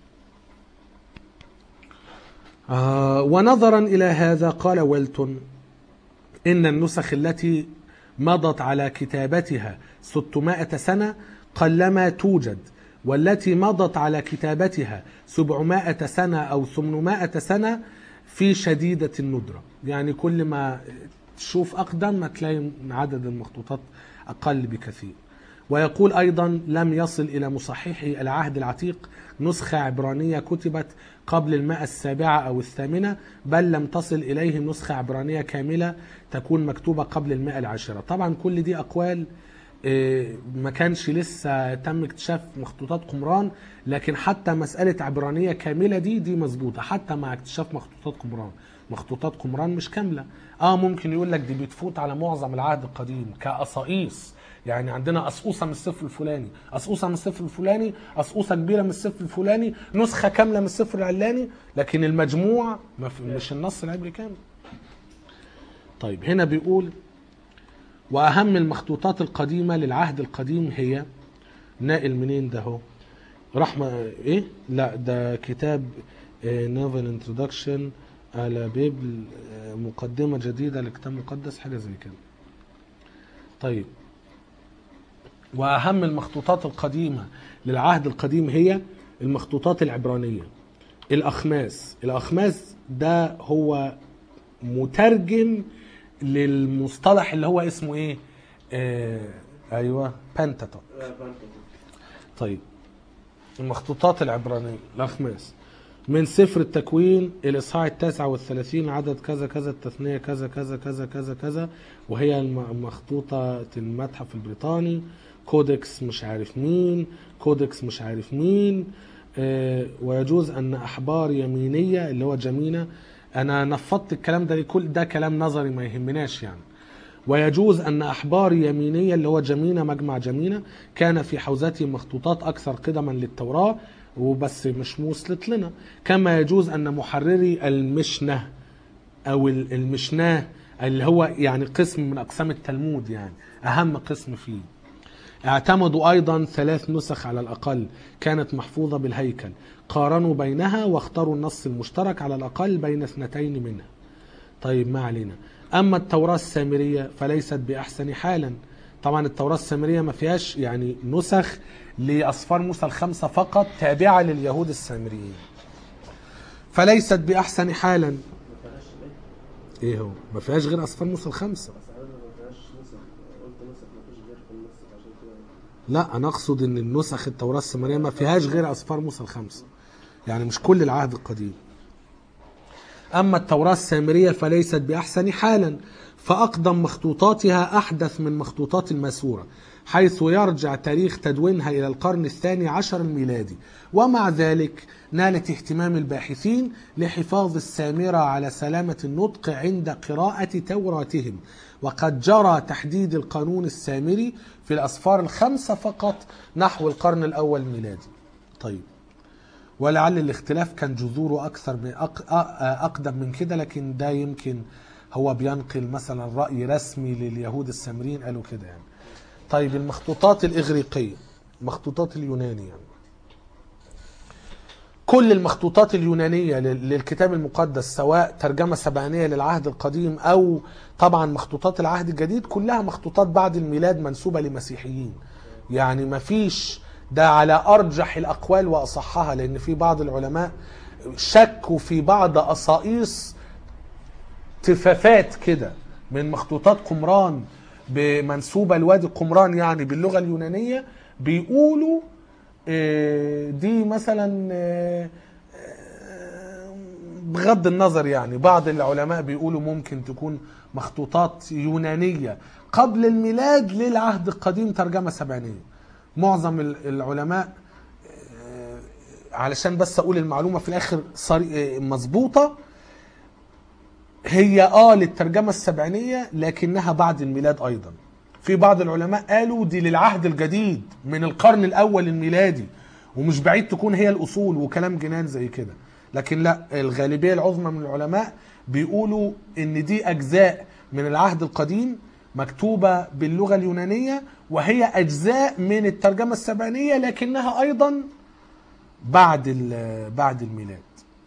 آه ونظرا إلى هذا قال ويلتون إن النسخ التي مضت على كتابتها 600 سنة قلما توجد والتي مضت على كتابتها 700 سنة أو 800 سنة في شديدة الندرة يعني كل ما تشوف أقدم ما تلاقي عدد المخطوطات أقل بكثير ويقول أيضا لم يصل إلى مصححي العهد العتيق نسخة عبرانية كتبت قبل المائة السابعة أو الثامنة بل لم تصل إليهم نسخة عبرانية كاملة تكون مكتوبة قبل المائة العاشرة طبعا كل دي أقوال آه، ما كانش لسه تم اكتشاف مخطوطات قمران لكن حتى مسألة عبرانية كاملة دي دي مظبوطة حتى مع اكتشاف مخطوطات قمران مخطوطات قمران مش كاملة اه ممكن يقول لك دي بتفوت على معظم العهد القديم كقصايص يعني عندنا قصقوصة من السفر الفلاني قصقوصة من السفر الفلاني قصقوصة كبيرة من السفر الفلاني نسخة كاملة من السفر العلاني لكن المجموع ما في- مش النص العبري كامل طيب هنا بيقول واهم المخطوطات القديمه للعهد القديم هي ناقل منين ده هو رحمه ايه لا ده كتاب نوفل انترودكشن على بيبل آه، مقدمه جديده لكتاب مقدس حاجه زي كده طيب واهم المخطوطات القديمه للعهد القديم هي المخطوطات العبرانيه الاخماس الاخماس ده هو مترجم للمصطلح اللي هو اسمه ايه آه ايوه بنتاتون آه، فهمت. طيب المخطوطات العبرانية الأخماس من سفر التكوين الإصحاح التاسع والثلاثين عدد كذا كذا التثنية كذا كذا كذا كذا كذا وهي الم- مخطوطة المتحف البريطاني كودكس مش عارف مين كودكس مش عارف مين آه، ويجوز أن أحبار يمينية اللي هو جمينة أنا نفضت الكلام ده لكل ده كلام نظري ما يهمناش يعني ويجوز أن أحبار يمينية اللي هو جمينة مجمع جمينة كان في حوزته مخطوطات أكثر قدما للتوراة وبس مش وصلت لنا كما يجوز أن محرري المشنة أو ال- المشناه اللي هو يعني قسم من أقسام التلمود يعني أهم قسم فيه اعتمدوا ايضا ثلاث نسخ على الاقل كانت محفوظه بالهيكل قارنوا بينها واختاروا النص المشترك على الاقل بين اثنتين منها طيب ما علينا اما التوراه السامريه فليست باحسن حالا طبعا التوراه السامريه ما فيهاش يعني نسخ لاصفار موسى الخمسه فقط تابعه لليهود السامريين فليست باحسن حالا ما فيهاش ايه ايه هو ما فيهاش غير اصفار موسى الخمسه بس عادة ما فيهاش نسخ قلت نسخ ما فيش غير في النسخ عشان كده لا انا اقصد ان النسخ التوراه السامريه ما فيهاش غير اصفار موسى الخمسه يعني مش كل العهد القديم اما التوراه السامريه فليست باحسن حالا فاقدم مخطوطاتها احدث من مخطوطات الماسوره حيث يرجع تاريخ تدوينها الى القرن الثاني عشر الميلادي ومع ذلك نالت اهتمام الباحثين لحفاظ السامره على سلامه النطق عند قراءه توراتهم وقد جرى تحديد القانون السامري في الاسفار الخمسه فقط نحو القرن الاول الميلادي طيب ولعل الاختلاف كان جذوره اكثر من أق... أ- اقدم من كده لكن ده يمكن هو بينقل مثلا راي رسمي لليهود السامريين قالوا كده يعني طيب المخطوطات الاغريقيه المخطوطات اليوناني يعني كل المخطوطات اليونانية لل- للكتاب المقدس سواء ترجمة سبعينية للعهد القديم أو طبعا مخطوطات العهد الجديد كلها مخطوطات بعد الميلاد منسوبة لمسيحيين يعني ما فيش ده على أرجح الأقوال وأصحها لأن في بعض العلماء شكوا في بعض أصائص تفافات كده من مخطوطات قمران بمنسوبة لوادي قمران يعني باللغة اليونانية بيقولوا آه، دي مثلا آه، آه، بغض النظر يعني بعض العلماء بيقولوا ممكن تكون مخطوطات يونانية قبل الميلاد للعهد القديم ترجمة سبعينية معظم ال- العلماء آه، علشان بس اقول المعلومة في الاخر صري- آه، مظبوطة هي اه للترجمة السبعينية لكنها بعد الميلاد ايضا في بعض العلماء قالوا دي للعهد الجديد من القرن الاول الميلادي ومش بعيد تكون هي الاصول وكلام جنان زي كده لكن لا الغالبية العظمى من العلماء بيقولوا ان دي اجزاء من العهد القديم مكتوبة باللغة اليونانية وهي اجزاء من الترجمة السبعينية لكنها ايضا بعد ال- بعد الميلاد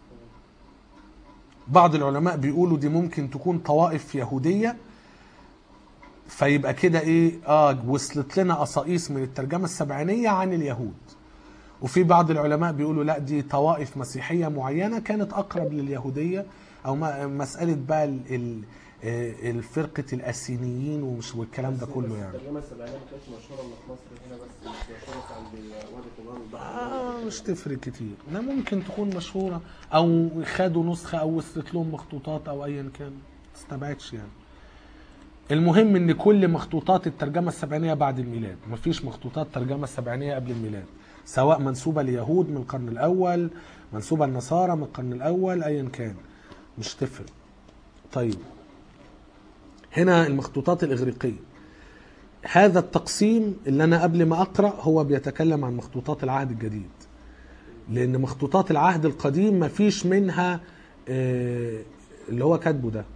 بعض العلماء بيقولوا دي ممكن تكون طوائف يهودية فيبقى كده ايه اه وصلت لنا قصائص من الترجمة السبعينية عن اليهود وفي بعض العلماء بيقولوا لا دي طوائف مسيحية معينة كانت أقرب لليهودية أو ما- مسألة بقى ال- ال- آه، الفرقة الأسينيين ومش والكلام ده كله يعني الترجمة السبعينية ما كانتش مشهورة إلا في مصر هنا بس مش مشهورة في عند وادي قمران والبحر آه مش تفرق كتير لا ممكن تكون مشهورة أو خدوا نسخة أو وصلت لهم مخطوطات أو أيا كان ما تستبعدش يعني المهم ان كل مخطوطات الترجمه السبعينيه بعد الميلاد مفيش مخطوطات ترجمه السبعينيه قبل الميلاد سواء منسوبه ليهود من القرن الاول منسوبه للنصارى من القرن الاول ايا كان مش تفرق طيب هنا المخطوطات الاغريقيه هذا التقسيم اللي انا قبل ما اقرا هو بيتكلم عن مخطوطات العهد الجديد لان مخطوطات العهد القديم مفيش منها آه، اللي هو كاتبه ده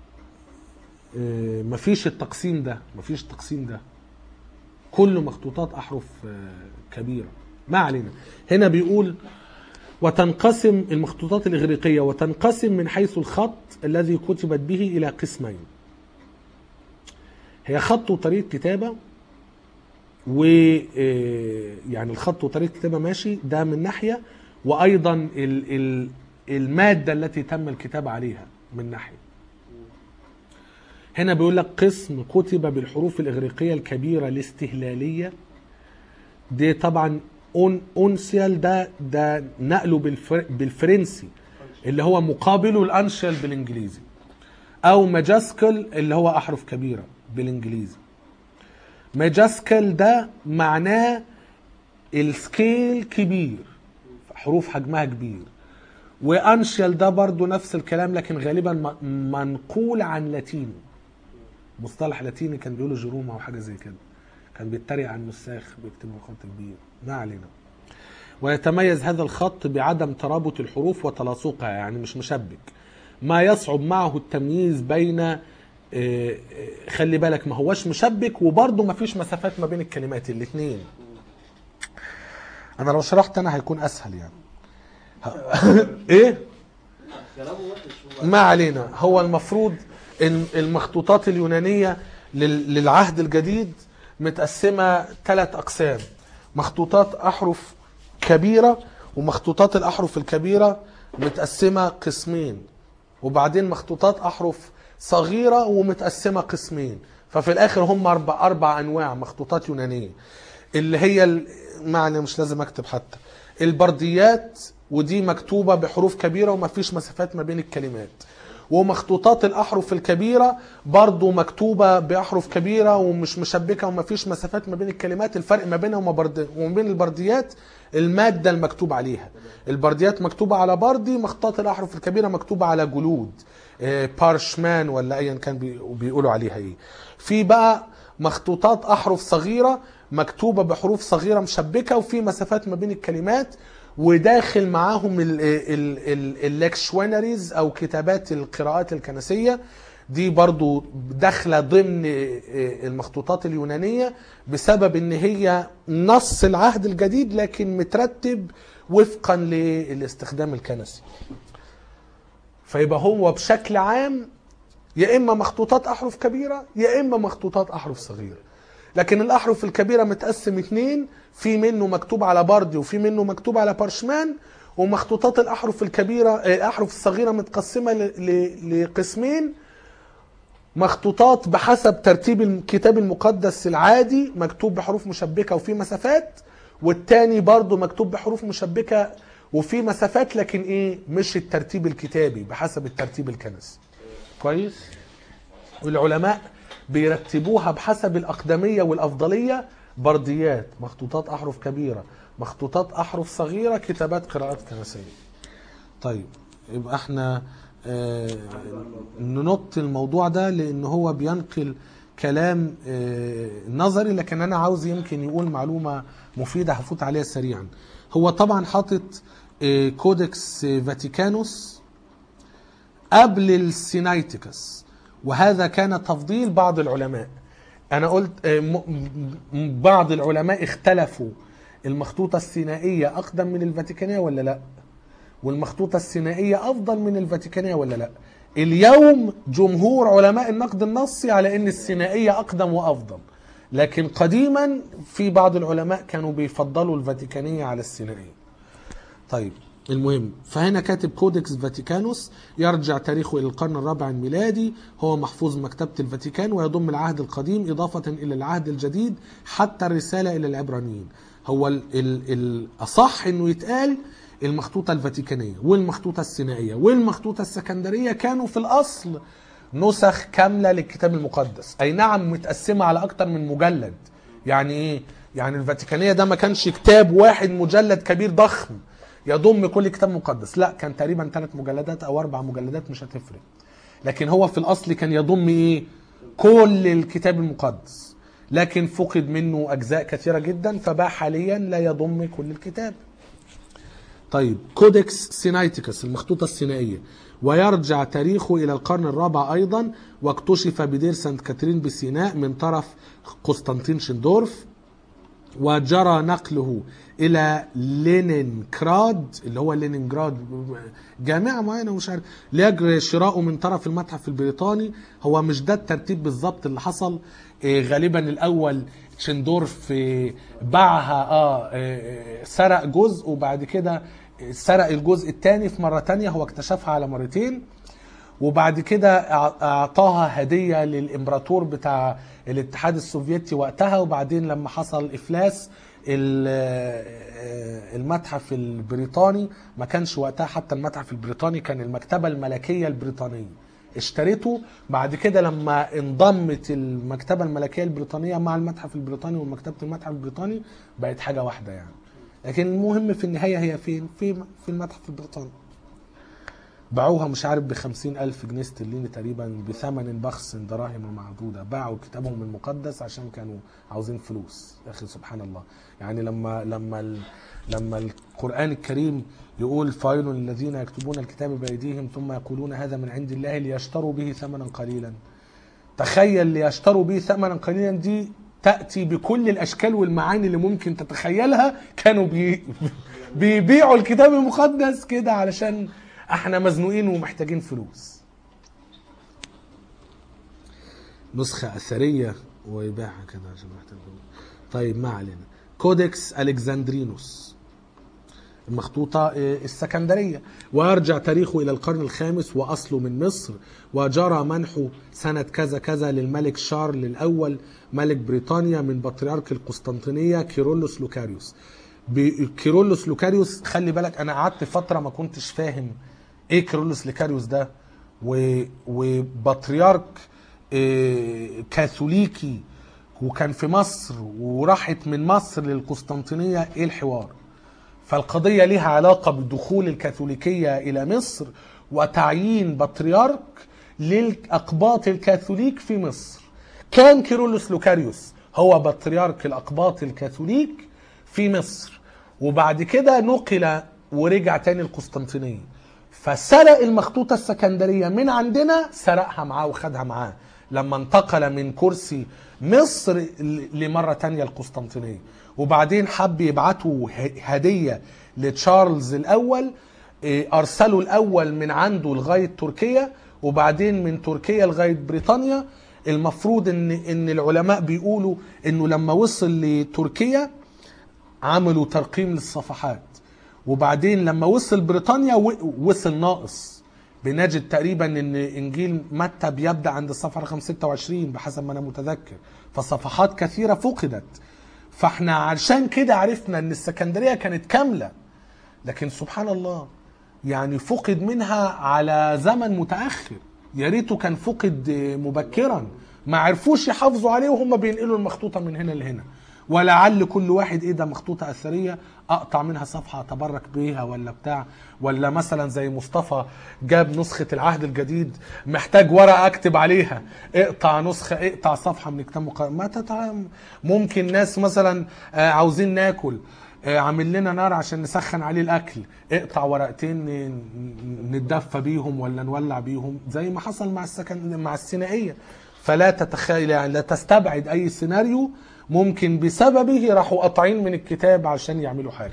آه، مفيش التقسيم ده مفيش التقسيم ده كله مخطوطات احرف آه، كبيره ما علينا هنا بيقول وتنقسم المخطوطات الاغريقيه وتنقسم من حيث الخط الذي كتبت به الى قسمين هي خط وطريقه كتابه و آه، يعني الخط وطريقه الكتابه ماشي ده من ناحيه وايضا ال ال الماده التي تم الكتابه عليها من ناحيه هنا بيقول لك قسم كتب بالحروف الاغريقيه الكبيره الاستهلاليه دي طبعا اون اونسيال ده ده نقله بالفر بالفرنسي اللي هو مقابله الانشيال بالانجليزي او ماجاسكل اللي هو احرف كبيره بالانجليزي ماجاسكل ده معناه السكيل كبير حروف حجمها كبير وانشيال ده برضو نفس الكلام لكن غالبا م- منقول عن لاتيني مصطلح لاتيني كان بيقولوا جروما او حاجه زي كده كان بيتريق على النساخ بيكتبوا خط كبير ما علينا ويتميز هذا الخط بعدم ترابط الحروف وتلاصقها يعني مش مشبك ما يصعب معه التمييز بين آه، آه، خلي بالك ما هوش مشبك وبرضه ما فيش مسافات ما بين الكلمات الاثنين انا لو شرحت انا هيكون اسهل يعني ه- ايه كلامه وحش هو ما علينا هو المفروض ان المخطوطات اليونانيه لل- للعهد الجديد متقسمه ثلاث اقسام مخطوطات احرف كبيره ومخطوطات الاحرف الكبيره متقسمه قسمين وبعدين مخطوطات احرف صغيره ومتقسمه قسمين ففي الاخر هم اربع اربع انواع مخطوطات يونانيه اللي هي ال- معنى مش لازم اكتب حتى البرديات ودي مكتوبه بحروف كبيره ومفيش مسافات ما بين الكلمات ومخطوطات الاحرف الكبيره برضو مكتوبه باحرف كبيره ومش مشبكه ومفيش مسافات ما بين الكلمات الفرق ما بينها وما برد- وما بين البرديات الماده المكتوب عليها البرديات مكتوبه على بردي مخطوطات الاحرف الكبيره مكتوبه على جلود آه، بارشمان ولا ايا كان بي- بيقولوا عليها ايه في بقى مخطوطات احرف صغيره مكتوبه بحروف صغيره مشبكه وفي مسافات ما بين الكلمات وداخل معاهم اللكشوانريز او كتابات القراءات الكنسيه دي برضو داخله ضمن المخطوطات اليونانيه بسبب ان هي نص العهد الجديد لكن مترتب وفقا للاستخدام الكنسي فيبقى هو بشكل عام يا اما مخطوطات احرف كبيره يا اما مخطوطات احرف صغيره لكن الاحرف الكبيره متقسم اتنين في منه مكتوب على بردي وفي منه مكتوب على بارشمان ومخطوطات الاحرف الكبيره آه، الاحرف الصغيره متقسمه ل- ل- لقسمين مخطوطات بحسب ترتيب الكتاب المقدس العادي مكتوب بحروف مشبكه وفي مسافات والتاني برضو مكتوب بحروف مشبكه وفي مسافات لكن ايه مش الترتيب الكتابي بحسب الترتيب الكنسي كويس والعلماء بيرتبوها بحسب الأقدمية والأفضلية برديات مخطوطات أحرف كبيرة مخطوطات أحرف صغيرة كتابات قراءات كنسية طيب يبقى احنا آه ننط الموضوع ده لأن هو بينقل كلام آه نظري لكن أنا عاوز يمكن يقول معلومة مفيدة هفوت عليها سريعا هو طبعا حاطط آه كودكس آه، فاتيكانوس قبل السينايتيكس وهذا كان تفضيل بعض العلماء انا قلت آه، م- م- بعض العلماء اختلفوا المخطوطة السينائية اقدم من الفاتيكانية ولا لا والمخطوطة السينائية افضل من الفاتيكانية ولا لا اليوم جمهور علماء النقد النصي على ان السينائية اقدم وافضل لكن قديما في بعض العلماء كانوا بيفضلوا الفاتيكانية على السينائية طيب المهم فهنا كاتب كودكس فاتيكانوس يرجع تاريخه الى القرن الرابع الميلادي هو محفوظ مكتبة الفاتيكان ويضم العهد القديم اضافة الى العهد الجديد حتى الرسالة الى العبرانيين هو ال ال الاصح انه يتقال المخطوطة الفاتيكانية والمخطوطة السينائية والمخطوطة السكندرية كانوا في الاصل نسخ كاملة للكتاب المقدس أي نعم متقسمة على أكتر من مجلد يعني إيه؟ يعني الفاتيكانية ده ما كانش كتاب واحد مجلد كبير ضخم يضم كل كتاب مقدس لا كان تقريبا ثلاث مجلدات أو أربع مجلدات مش هتفرق لكن هو في الأصل كان يضم إيه؟ كل الكتاب المقدس لكن فقد منه أجزاء كثيرة جدا فبقى حاليا لا يضم كل الكتاب طيب كودكس سينايتيكس المخطوطة السينائية ويرجع تاريخه إلى القرن الرابع أيضا واكتشف بدير سانت كاترين بسيناء من طرف قسطنطين شندورف وجرى نقله إلى لينينغراد اللي هو لينينجراد جامعة معينة مش عارف ليجري شراؤه من طرف المتحف البريطاني هو مش ده الترتيب بالظبط اللي حصل إيه، غالبا الأول شندورف إيه، باعها اه إيه، سرق جزء وبعد كده سرق الجزء الثاني في مرة تانية هو اكتشفها على مرتين وبعد كده أع- اعطاها هديه للامبراطور بتاع الاتحاد السوفيتي وقتها وبعدين لما حصل افلاس ال- المتحف البريطاني ما كانش وقتها حتى المتحف البريطاني كان المكتبه الملكيه البريطانيه اشتريته بعد كده لما انضمت المكتبه الملكيه البريطانيه مع المتحف البريطاني ومكتبه المتحف البريطاني بقت حاجه واحده يعني لكن المهم في النهايه هي فين في في المتحف البريطاني باعوها مش عارف بخمسين ألف جنيه استرليني تقريبا بثمن بخس دراهم معدودة باعوا كتابهم المقدس عشان كانوا عاوزين فلوس يا أخي سبحان الله يعني لما لما ال لما القرآن الكريم يقول فايل الذين يكتبون الكتاب بأيديهم ثم يقولون هذا من عند الله ليشتروا به ثمنا قليلا تخيل ليشتروا به ثمنا قليلا دي تأتي بكل الأشكال والمعاني اللي ممكن تتخيلها كانوا بي بيبيعوا الكتاب المقدس كده علشان احنا مزنوقين ومحتاجين فلوس نسخة أثرية ويبيعها كده عشان محتاج فلوس. طيب ما علينا كودكس ألكسندرينوس المخطوطة آه، السكندرية ويرجع تاريخه إلى القرن الخامس وأصله من مصر وجرى منحه سنة كذا كذا للملك شارل الأول ملك بريطانيا من بطريرك القسطنطينية كيرلس لوكاريوس ب- كيرلس لوكاريوس خلي بالك أنا قعدت فترة ما كنتش فاهم إيه كيرلس لوكاريوس ده و- وبطريرك آه، كاثوليكي وكان في مصر وراحت من مصر للقسطنطينية إيه الحوار فالقضية لها علاقة بدخول الكاثوليكية إلى مصر وتعيين بطريرك للأقباط الكاثوليك في مصر كان كيرلس لوكاريوس هو بطريرك الأقباط الكاثوليك في مصر وبعد كده نقل ورجع تاني القسطنطينية فسرق المخطوطة السكندرية من عندنا سرقها معاه وخدها معاه لما انتقل من كرسي مصر ل- لمرة تانية القسطنطينية وبعدين حب يبعتوا ه- هدية لتشارلز الأول إيه، أرسلوا الأول من عنده لغاية تركيا وبعدين من تركيا لغاية بريطانيا المفروض ان ان العلماء بيقولوا انه لما وصل لتركيا عملوا ترقيم للصفحات وبعدين لما وصل بريطانيا و- وصل ناقص بنجد تقريبا ان انجيل متى بيبدا عند الصفحه رقم 26 بحسب ما انا متذكر فصفحات كثيره فقدت فاحنا عشان كده عرفنا ان السكندريه كانت كامله لكن سبحان الله يعني فقد منها على زمن متاخر يا ريته كان فقد مبكرا ما عرفوش يحافظوا عليه وهم بينقلوا المخطوطه من هنا لهنا ولعل كل واحد ايه ده مخطوطه اثريه اقطع منها صفحه اتبرك بيها ولا بتاع ولا مثلا زي مصطفى جاب نسخه العهد الجديد محتاج ورقه اكتب عليها اقطع نسخه اقطع صفحه من كتاب مقدس ما تتع... ممكن ناس مثلا آه، عاوزين ناكل آه، عامل لنا نار عشان نسخن عليه الاكل اقطع ورقتين ن- ن- نتدفى بيهم ولا نولع بيهم زي ما حصل مع السكن مع الثنائيه فلا تتخيل يعني لا تستبعد اي سيناريو ممكن بسببه راحوا قاطعين من الكتاب عشان يعملوا حاجه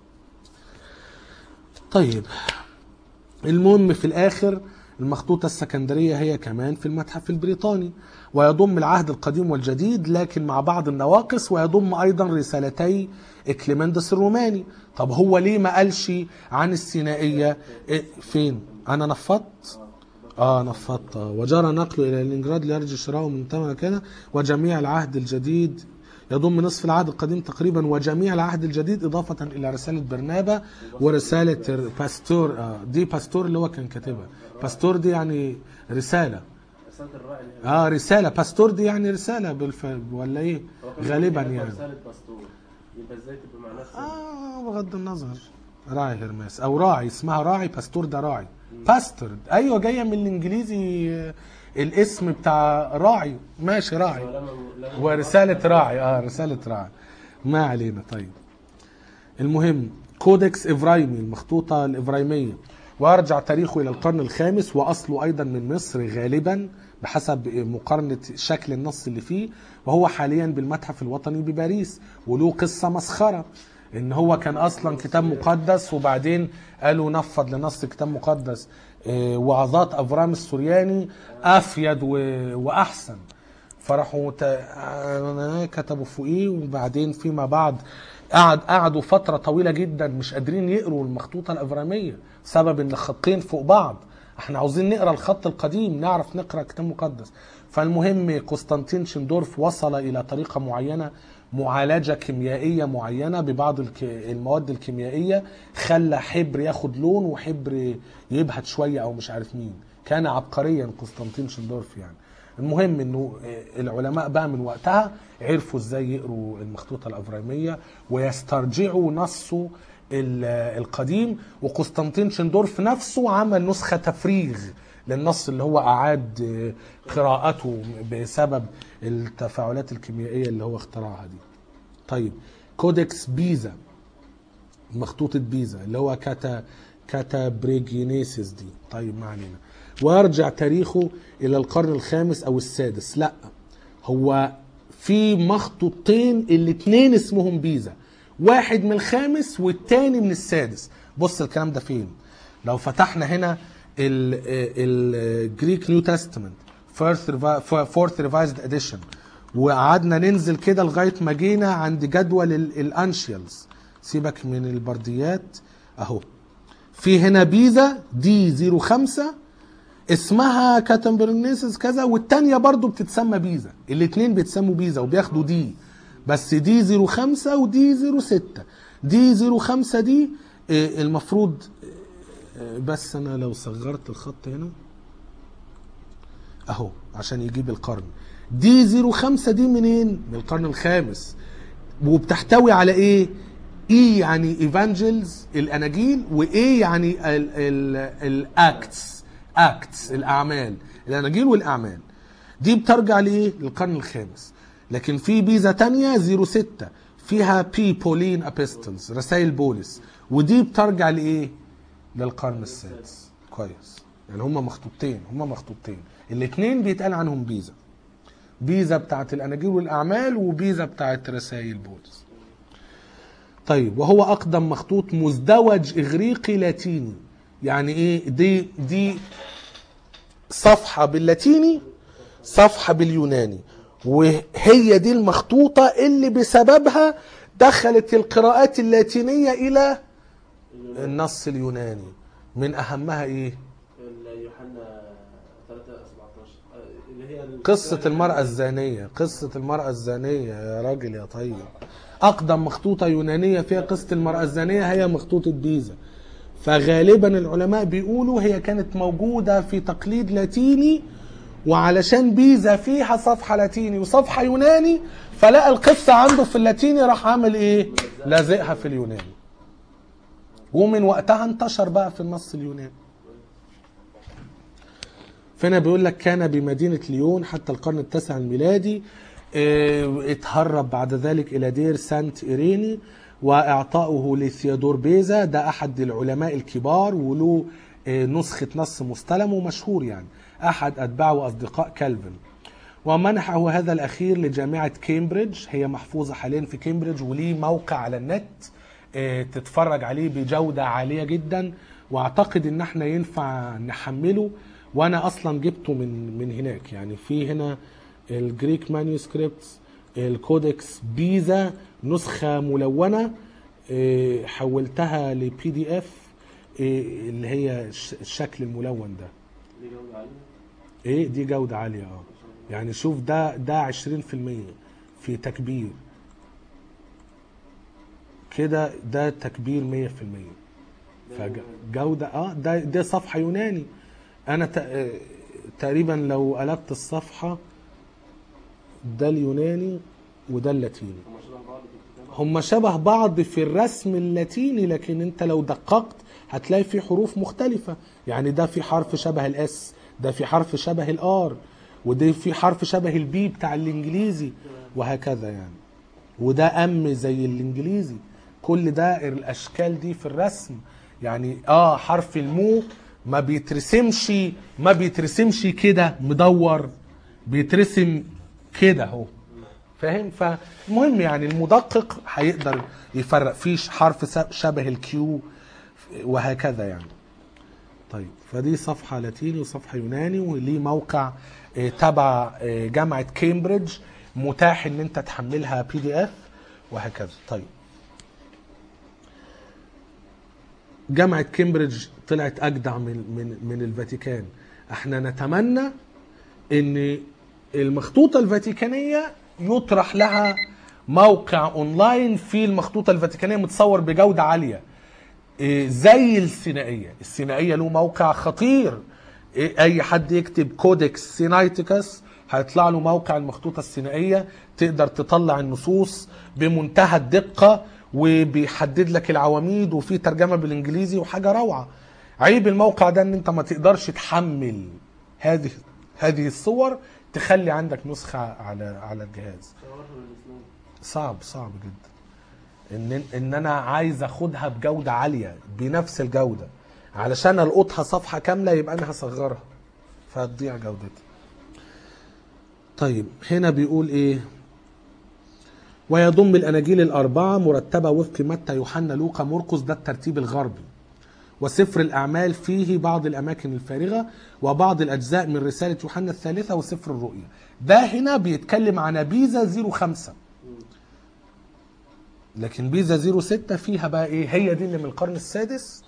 طيب المهم في الاخر المخطوطة السكندرية هي كمان في المتحف البريطاني ويضم العهد القديم والجديد لكن مع بعض النواقص ويضم أيضا رسالتي إكليمندس الروماني طب هو ليه ما قالش عن السينائية إيه فين أنا نفضت اه نفضت آه. وجرى نقله الى لينجراد ليرجع شراؤه من تمام كده وجميع العهد الجديد يضم نصف العهد القديم تقريبا وجميع العهد الجديد اضافه الى رساله برنابا ورساله باستور آه دي باستور اللي هو كان كاتبها باستور دي يعني رساله رسالة الراعي اللي هي اه رساله باستور دي يعني رساله بالف... ولا ايه هو كان غالبا بيقول يعني رسالة باستور يبقى ازاي تبقى معناها رسالة؟ اه بغض النظر راعي هرماس او راعي اسمها راعي باستور ده راعي باستور ايوه جايه من الانجليزي آه، الاسم بتاع راعي ماشي راعي ولما لما- ورسالة راعي اه رسالة راعي ما علينا طيب المهم كودكس إفرايمي المخطوطة الإفرايمية ويرجع تاريخه إلى القرن الخامس وأصله أيضا من مصر غالبا بحسب مقارنة شكل النص اللي فيه وهو حاليا بالمتحف الوطني بباريس وله قصة مسخرة إن هو كان أصلا كتاب مقدس وبعدين قالوا نفض لنص كتاب مقدس آه، وعظات أفرام السورياني أفيد و- وأحسن فراحوا تا- كتبوا فوقيه وبعدين فيما بعد قعد قعدوا فتره طويله جدا مش قادرين يقروا المخطوطه الابراميه سبب ان الخطين فوق بعض احنا عاوزين نقرا الخط القديم نعرف نقرا كتاب مقدس فالمهم قسطنطين شندورف وصل الى طريقه معينه معالجه كيميائيه معينه ببعض الك- المواد الكيميائيه خلى حبر ياخد لون وحبر يبهت شويه او مش عارف مين كان عبقريا قسطنطين شندورف يعني المهم انه العلماء بقى من وقتها عرفوا ازاي يقروا المخطوطه الافريميه ويسترجعوا نصه ال- القديم وقسطنطين شندورف نفسه عمل نسخه تفريغ للنص اللي هو اعاد قراءته بسبب التفاعلات الكيميائيه اللي هو اخترعها دي. طيب كودكس بيزا مخطوطة بيزا اللي هو كاتا كاتا بريجينيسيس دي طيب ما علينا ويرجع تاريخه إلى القرن الخامس أو السادس لا هو في مخطوطتين الاتنين اسمهم بيزا واحد من الخامس والتاني من السادس بص الكلام ده فين لو فتحنا هنا الجريك نيو تestament فورث ريفايزد اديشن وقعدنا ننزل كده لغايه ما جينا عند جدول ال- الانشيالز سيبك من البرديات اهو في هنا بيزا دي 05 اسمها كاتمبرنيسس كذا والتانية برضو بتتسمى بيزا الاتنين بيتسموا بيزا وبياخدوا دي بس دي 05 ودي 06 دي 05 دي آه، المفروض آه، بس انا لو صغرت الخط هنا اهو عشان يجيب القرن دي 05 دي منين من القرن الخامس وبتحتوي على ايه اي يعني ايفانجلز الاناجيل وايه يعني الاكتس اكتس الاعمال الاناجيل والاعمال دي بترجع لايه للقرن الخامس لكن في بيزا تانية 06 فيها بي بولين ابيستلز رسائل بولس ودي بترجع لايه للقرن السادس كويس يعني هما مخطوطتين هما مخطوطتين الاثنين بيتقال عنهم بيزا بيزا بتاعت الاناجيل والاعمال وبيزا بتاعت رسائل بولس طيب وهو اقدم مخطوط مزدوج اغريقي لاتيني يعني ايه دي دي صفحه باللاتيني صفحه باليوناني وهي دي المخطوطه اللي بسببها دخلت القراءات اللاتينيه الى النص اليوناني من اهمها ايه ال- يوحنا 3 17 آه، اللي هي ال- قصة المرأة الزانية قصة المرأة الزانية يا راجل يا طيب أقدم مخطوطة يونانية فيها قصة المرأة الزانية هي مخطوطة بيزا فغالبا العلماء بيقولوا هي كانت موجودة في تقليد لاتيني وعلشان بيزا فيها صفحة لاتيني وصفحة يوناني فلقى القصة عنده في اللاتيني راح عامل ايه لازقها في اليوناني ومن وقتها انتشر بقى في النص اليوناني فهنا بيقول لك كان بمدينة ليون حتى القرن التاسع الميلادي اه، اتهرب بعد ذلك إلى دير سانت إيريني وإعطاؤه لثيودور بيزا ده أحد العلماء الكبار وله اه، نسخة نص مستلم ومشهور يعني أحد أتباع وأصدقاء كالفن ومنحه هذا الأخير لجامعة كامبريدج هي محفوظة حاليا في كامبريدج وليه موقع على النت اه، تتفرج عليه بجودة عالية جدا واعتقد ان احنا ينفع نحمله وانا اصلا جبته من من هناك يعني في هنا الجريك مانuscripts الكودكس بيزا نسخة ملونة اه، حولتها لبي دي اف اللي هي الش- الشكل الملون ده دي جودة عالية ايه دي جودة عالية اه يعني شوف ده ده 20% في تكبير كده ده تكبير 100% فجودة اه ده ده صفحة يوناني انا ت- آه، تقريبا لو قلبت الصفحة ده اليوناني وده اللاتيني هم شبه بعض في الكتابة هم شبه بعض في الرسم اللاتيني لكن انت لو دققت هتلاقي في حروف مختلفة يعني ده في حرف شبه الاس ده في حرف شبه الار وده في حرف شبه البي بتاع الانجليزي وهكذا يعني وده ام زي الانجليزي كل ده الاشكال دي في الرسم يعني اه حرف المو ما بيترسمش ما بيترسمش كده مدور بيترسم كده اهو فاهم فالمهم يعني المدقق هيقدر يفرق فيش حرف س- شبه الكيو وهكذا يعني طيب فدي صفحة لاتيني وصفحة يوناني وليه موقع آه، تبع آه، جامعة كامبريدج متاح ان انت تحملها بي دي اف وهكذا طيب جامعة كامبريدج طلعت اجدع من من من الفاتيكان احنا نتمنى ان المخطوطة الفاتيكانية يطرح لها موقع اونلاين في المخطوطة الفاتيكانية متصور بجودة عالية إيه، زي السينائية السينائية له موقع خطير إيه، اي حد يكتب كودكس سينايتيكس هيطلع له موقع المخطوطة السينائية تقدر تطلع النصوص بمنتهى الدقة وبيحدد لك العواميد وفي ترجمة بالانجليزي وحاجة روعة عيب الموقع ده ان انت ما تقدرش تحمل هذه هذه الصور تخلي عندك نسخة على على الجهاز شواهد الاثنين صعب صعب جدا ان ان انا عايز اخدها بجوده عاليه بنفس الجوده علشان القطها صفحه كامله يبقى انا هصغرها فهتضيع جودتها طيب هنا بيقول ايه ويضم الاناجيل الاربعه مرتبه وفق متى يوحنا لوقا مرقس ده الترتيب الغربي وسفر الأعمال فيه بعض الأماكن الفارغة وبعض الأجزاء من رسالة يوحنا الثالثة وسفر الرؤيا ده هنا بيتكلم عن بيزا 05 لكن بيزا 06 فيها بقى ايه هي دي اللي من القرن السادس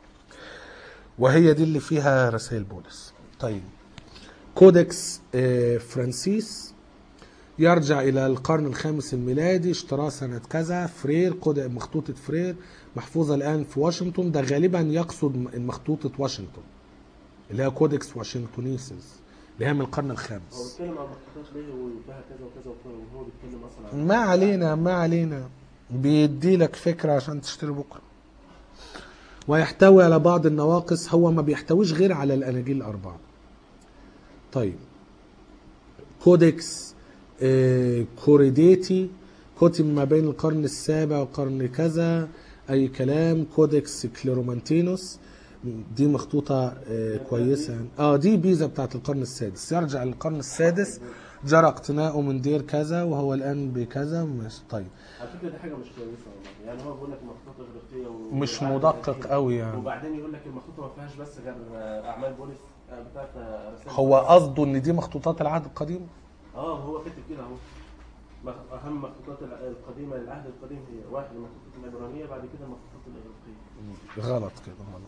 وهي دي اللي فيها رسائل بولس طيب كودكس آه، فرانسيس يرجع الى القرن الخامس الميلادي اشتراه سنة كذا فرير كود مخطوطة فرير محفوظة الآن في واشنطن ده غالبا يقصد م- مخطوطة واشنطن اللي هي كودكس واشنطنيسيس اللي هي من القرن هو الخامس بيتكلم عن مخطوطات ليه وفيها كذا وكذا وكذا وهو بيتكلم اصلا عن ما علينا ما علينا بيدي لك فكرة عشان تشتري بكرة ويحتوي على بعض النواقص هو ما بيحتويش غير على الأناجيل الأربعة طيب كودكس آه، كوريديتي كتب ما بين القرن السابع والقرن كذا أي كلام كودكس كليرومانتينوس دي مخطوطة آه، كويسة يعني. اه دي بيزا بتاعت القرن السادس يرجع للقرن السادس جرى اقتناؤه من دير كذا وهو الآن بكذا مش طيب على فكره دي حاجه مش كويسه والله يعني هو بيقول لك المخطوطه اغريقيه و... مش وعدد مدقق كتير. قوي يعني. وبعدين يقول لك المخطوطه ما فيهاش بس غير آه، اعمال بولس آه، بتاعت آه، رسائل هو قصده ان دي مخطوطات العهد القديم اه هو كاتب كده اهو مخ- اهم مخطوطات الع- القديمه للعهد القديم هي واحد المخطوطات العبرانيه بعد كده المخطوطات الاغريقيه غلط كده غلط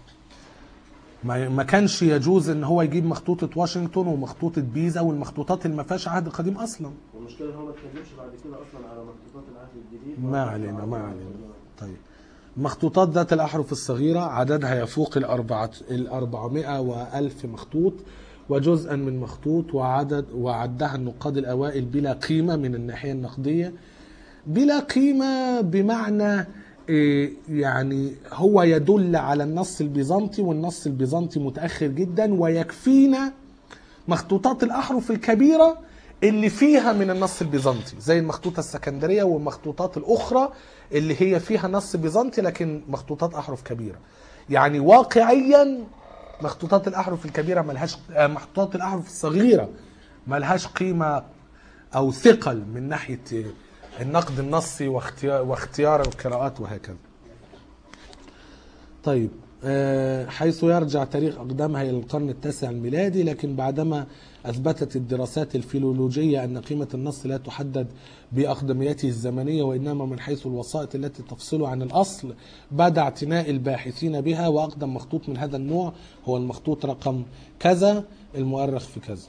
ما ما كانش يجوز ان هو يجيب مخطوطه واشنطن ومخطوطه بيزا والمخطوطات اللي ما فيهاش عهد قديم اصلا والمشكله ان هو ما اتكلمش بعد كده اصلا على مخطوطات العهد الجديد ما علينا ما علينا طيب مخطوطات ذات الأحرف الصغيرة عددها يفوق الأربعة الأربعمائة وألف مخطوط وجزءا من مخطوط وعدد وعدها النقاد الأوائل بلا قيمة من الناحية النقدية بلا قيمة بمعنى إيه، يعني هو يدل على النص البيزنطي والنص البيزنطي متأخر جدا ويكفينا مخطوطات الأحرف الكبيرة اللي فيها من النص البيزنطي زي المخطوطة السكندرية والمخطوطات الأخرى اللي هي فيها نص بيزنطي لكن مخطوطات أحرف كبيرة يعني واقعيا مخطوطات الأحرف الكبيرة ملهاش آه، مخطوطات الأحرف الصغيرة ملهاش قيمة أو ثقل من ناحية النقد النصي واختيار, واختيار القراءات وهكذا طيب آه، حيث يرجع تاريخ أقدامها إلى القرن التاسع الميلادي لكن بعدما أثبتت الدراسات الفيلولوجية أن قيمة النص لا تحدد بأقدميته الزمنية وإنما من حيث الوسائط التي تفصله عن الأصل بدا اعتناء الباحثين بها وأقدم مخطوط من هذا النوع هو المخطوط رقم كذا المؤرخ في كذا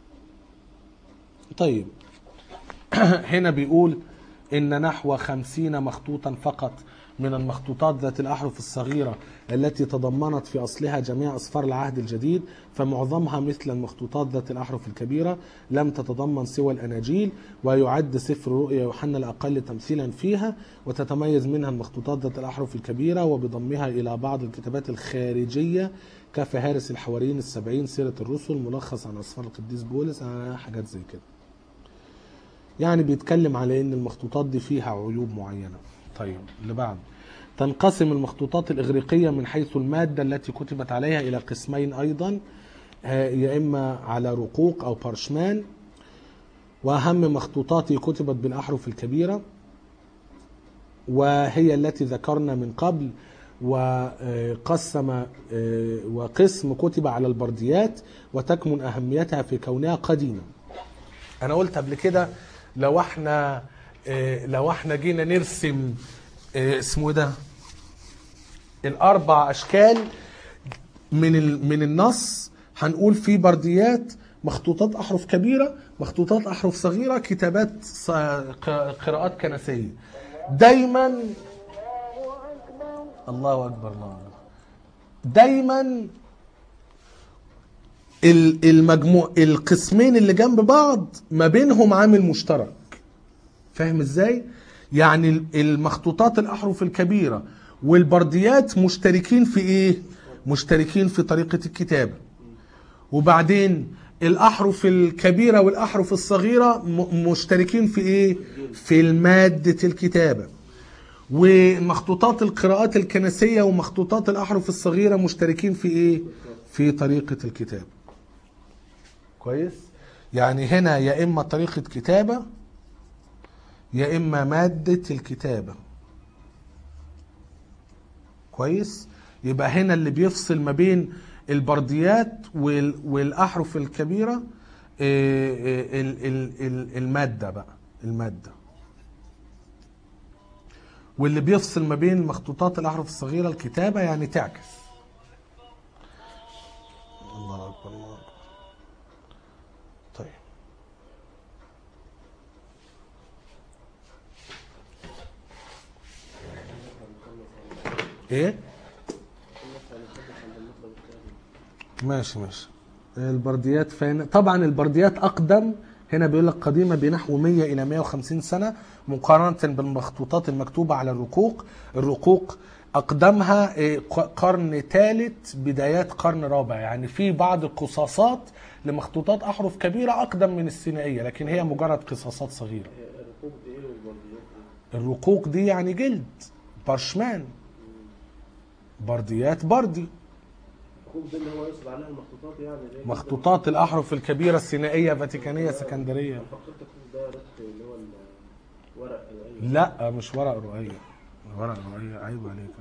طيب هنا بيقول إن نحو خمسين مخطوطا فقط من المخطوطات ذات الأحرف الصغيرة التي تضمنت في أصلها جميع أصفار العهد الجديد فمعظمها مثل المخطوطات ذات الأحرف الكبيرة لم تتضمن سوى الأناجيل ويعد سفر رؤيا يوحنا الأقل تمثيلا فيها وتتميز منها المخطوطات ذات الأحرف الكبيرة وبضمها إلى بعض الكتابات الخارجية كفهارس الحواريين السبعين سيرة الرسل ملخص عن أسفار القديس بولس آه، حاجات زي كده يعني بيتكلم على ان المخطوطات دي فيها عيوب معينه طيب اللي بعد تنقسم المخطوطات الاغريقيه من حيث الماده التي كتبت عليها الى قسمين ايضا آه، يا اما على رقوق او بارشمان واهم مخطوطاته كتبت بالاحرف الكبيره وهي التي ذكرنا من قبل وقسم آه، وقسم كتب على البرديات وتكمن اهميتها في كونها قديمه انا قلت قبل كده لو احنا آه، لو احنا جينا نرسم آه، اسمه إيه ده الاربع اشكال من ال- من النص هنقول في برديات مخطوطات احرف كبيره مخطوطات احرف صغيره كتابات ص- ق- قراءات كنسيه دايما الله اكبر الله أكبر. دايما ال- المجموع القسمين اللي جنب بعض ما بينهم عامل مشترك فاهم ازاي يعني ال- المخطوطات الاحرف الكبيره والبرديات مشتركين في ايه مشتركين في طريقه الكتابه وبعدين الاحرف الكبيره والاحرف الصغيره م- مشتركين في ايه في ماده الكتابه ومخطوطات القراءات الكنسيه ومخطوطات الاحرف الصغيره مشتركين في ايه في طريقه الكتابه كويس يعني هنا يا اما طريقه كتابه يا اما ماده الكتابه كويس يبقى هنا اللي بيفصل ما بين البرديات وال- والاحرف الكبيره إيه، إيه، ال- ال- ال- الماده بقى الماده واللي بيفصل ما بين المخطوطات الاحرف الصغيره الكتابه يعني تعكس الله اكبر الله اكبر طيب ايه ماشي ماشي البرديات فين طبعا البرديات اقدم هنا بيقول لك قديمه بنحو 100 الى 150 سنه مقارنه بالمخطوطات المكتوبه على الرقوق الرقوق اقدمها إيه، ق- قرن ثالث بدايات قرن رابع يعني في بعض القصاصات لمخطوطات احرف كبيره اقدم من السينائيه لكن هي مجرد قصاصات صغيره الركوب دي ايه والبرديات ايه؟ الرقوق دي يعني جلد برشمان برديات بردي الركوب ده اللي هو يقصد عليها المخطوطات يعني زي مخطوطات الاحرف الكبيره السينائيه فاتيكانيه سكندريه أنا فكرت الركوب ده رق اللي هو الورق الأي. لا مش ورق رؤية ورق رؤية عيب عليك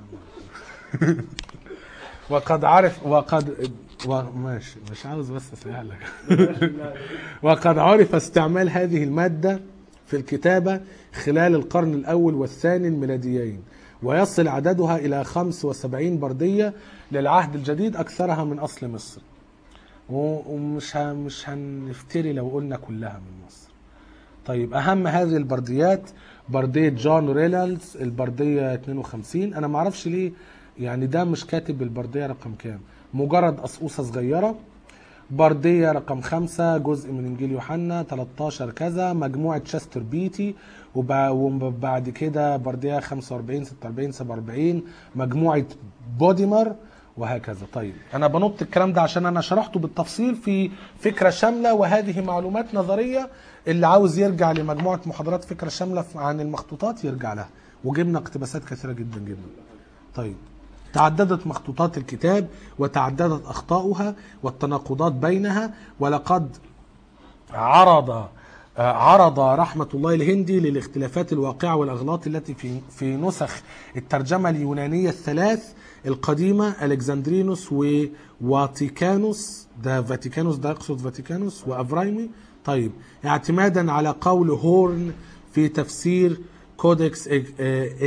وقد عرف وقد و... ماشي مش عاوز بس اسمع لك وقد عرف استعمال هذه المادة في الكتابة خلال القرن الأول والثاني الميلاديين ويصل عددها إلى 75 بردية للعهد الجديد أكثرها من أصل مصر و- ومش ه... مش هنفتري لو قلنا كلها من مصر طيب اهم هذه البرديات برديه جون رينالدز البرديه 52 انا ما اعرفش ليه يعني ده مش كاتب البرديه رقم كام مجرد قصقوصه صغيره برديه رقم خمسة جزء من انجيل يوحنا 13 كذا مجموعه تشستر بيتي وبع- وبعد كده برديه 45 46 47 مجموعه بوديمر وهكذا طيب انا بنط الكلام ده عشان انا شرحته بالتفصيل في فكره شامله وهذه معلومات نظريه اللي عاوز يرجع لمجموعه محاضرات فكره شامله عن المخطوطات يرجع لها وجبنا اقتباسات كثيره جدا جدا طيب تعددت مخطوطات الكتاب وتعددت اخطاؤها والتناقضات بينها ولقد عرض عرض رحمة الله الهندي للاختلافات الواقعة والأغلاط التي في في نسخ الترجمة اليونانية الثلاث القديمة ألكسندرينوس وواتيكانوس ده فاتيكانوس ده يقصد فاتيكانوس وأفرايمي طيب اعتمادا على قول هورن في تفسير كودكس إك- آه،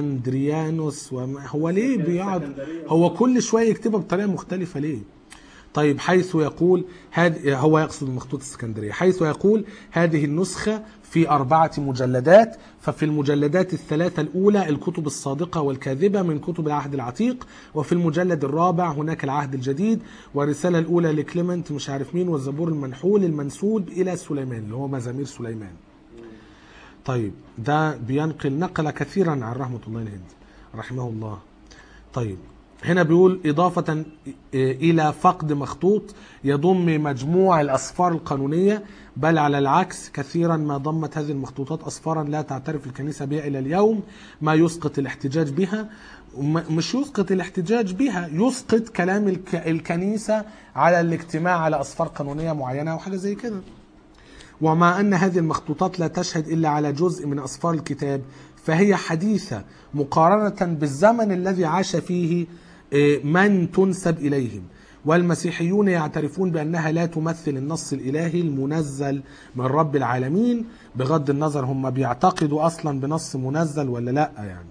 اسكندريانوس وما هو ليه بيقعد هو كل شوية يكتبها بطريقة مختلفة ليه طيب حيث يقول هذه هو يقصد المخطوط الاسكندرية حيث يقول هذه النسخة في أربعة مجلدات ففي المجلدات الثلاثة الأولى الكتب الصادقة والكاذبة من كتب العهد العتيق وفي المجلد الرابع هناك العهد الجديد والرسالة الأولى لكليمنت مش عارف مين والزبور المنحول المنسوب إلى سليمان اللي هو مزامير سليمان طيب ده بينقل نقل كثيرا عن رحمة الله الهندي رحمه الله طيب هنا بيقول إضافة إلى فقد مخطوط يضم مجموع الأصفار القانونية بل على العكس كثيرا ما ضمت هذه المخطوطات أصفارا لا تعترف الكنيسة بها إلى اليوم ما يسقط الاحتجاج بها م- مش يسقط الاحتجاج بها يسقط كلام الك- الكنيسة على الاجتماع على أصفار قانونية معينة أو حاجة زي كده ومع أن هذه المخطوطات لا تشهد إلا على جزء من أصفار الكتاب فهي حديثة مقارنة بالزمن الذي عاش فيه آه، من تنسب إليهم والمسيحيون يعترفون بأنها لا تمثل النص الإلهي المنزل من رب العالمين بغض النظر هم بيعتقدوا أصلا بنص منزل ولا لا يعني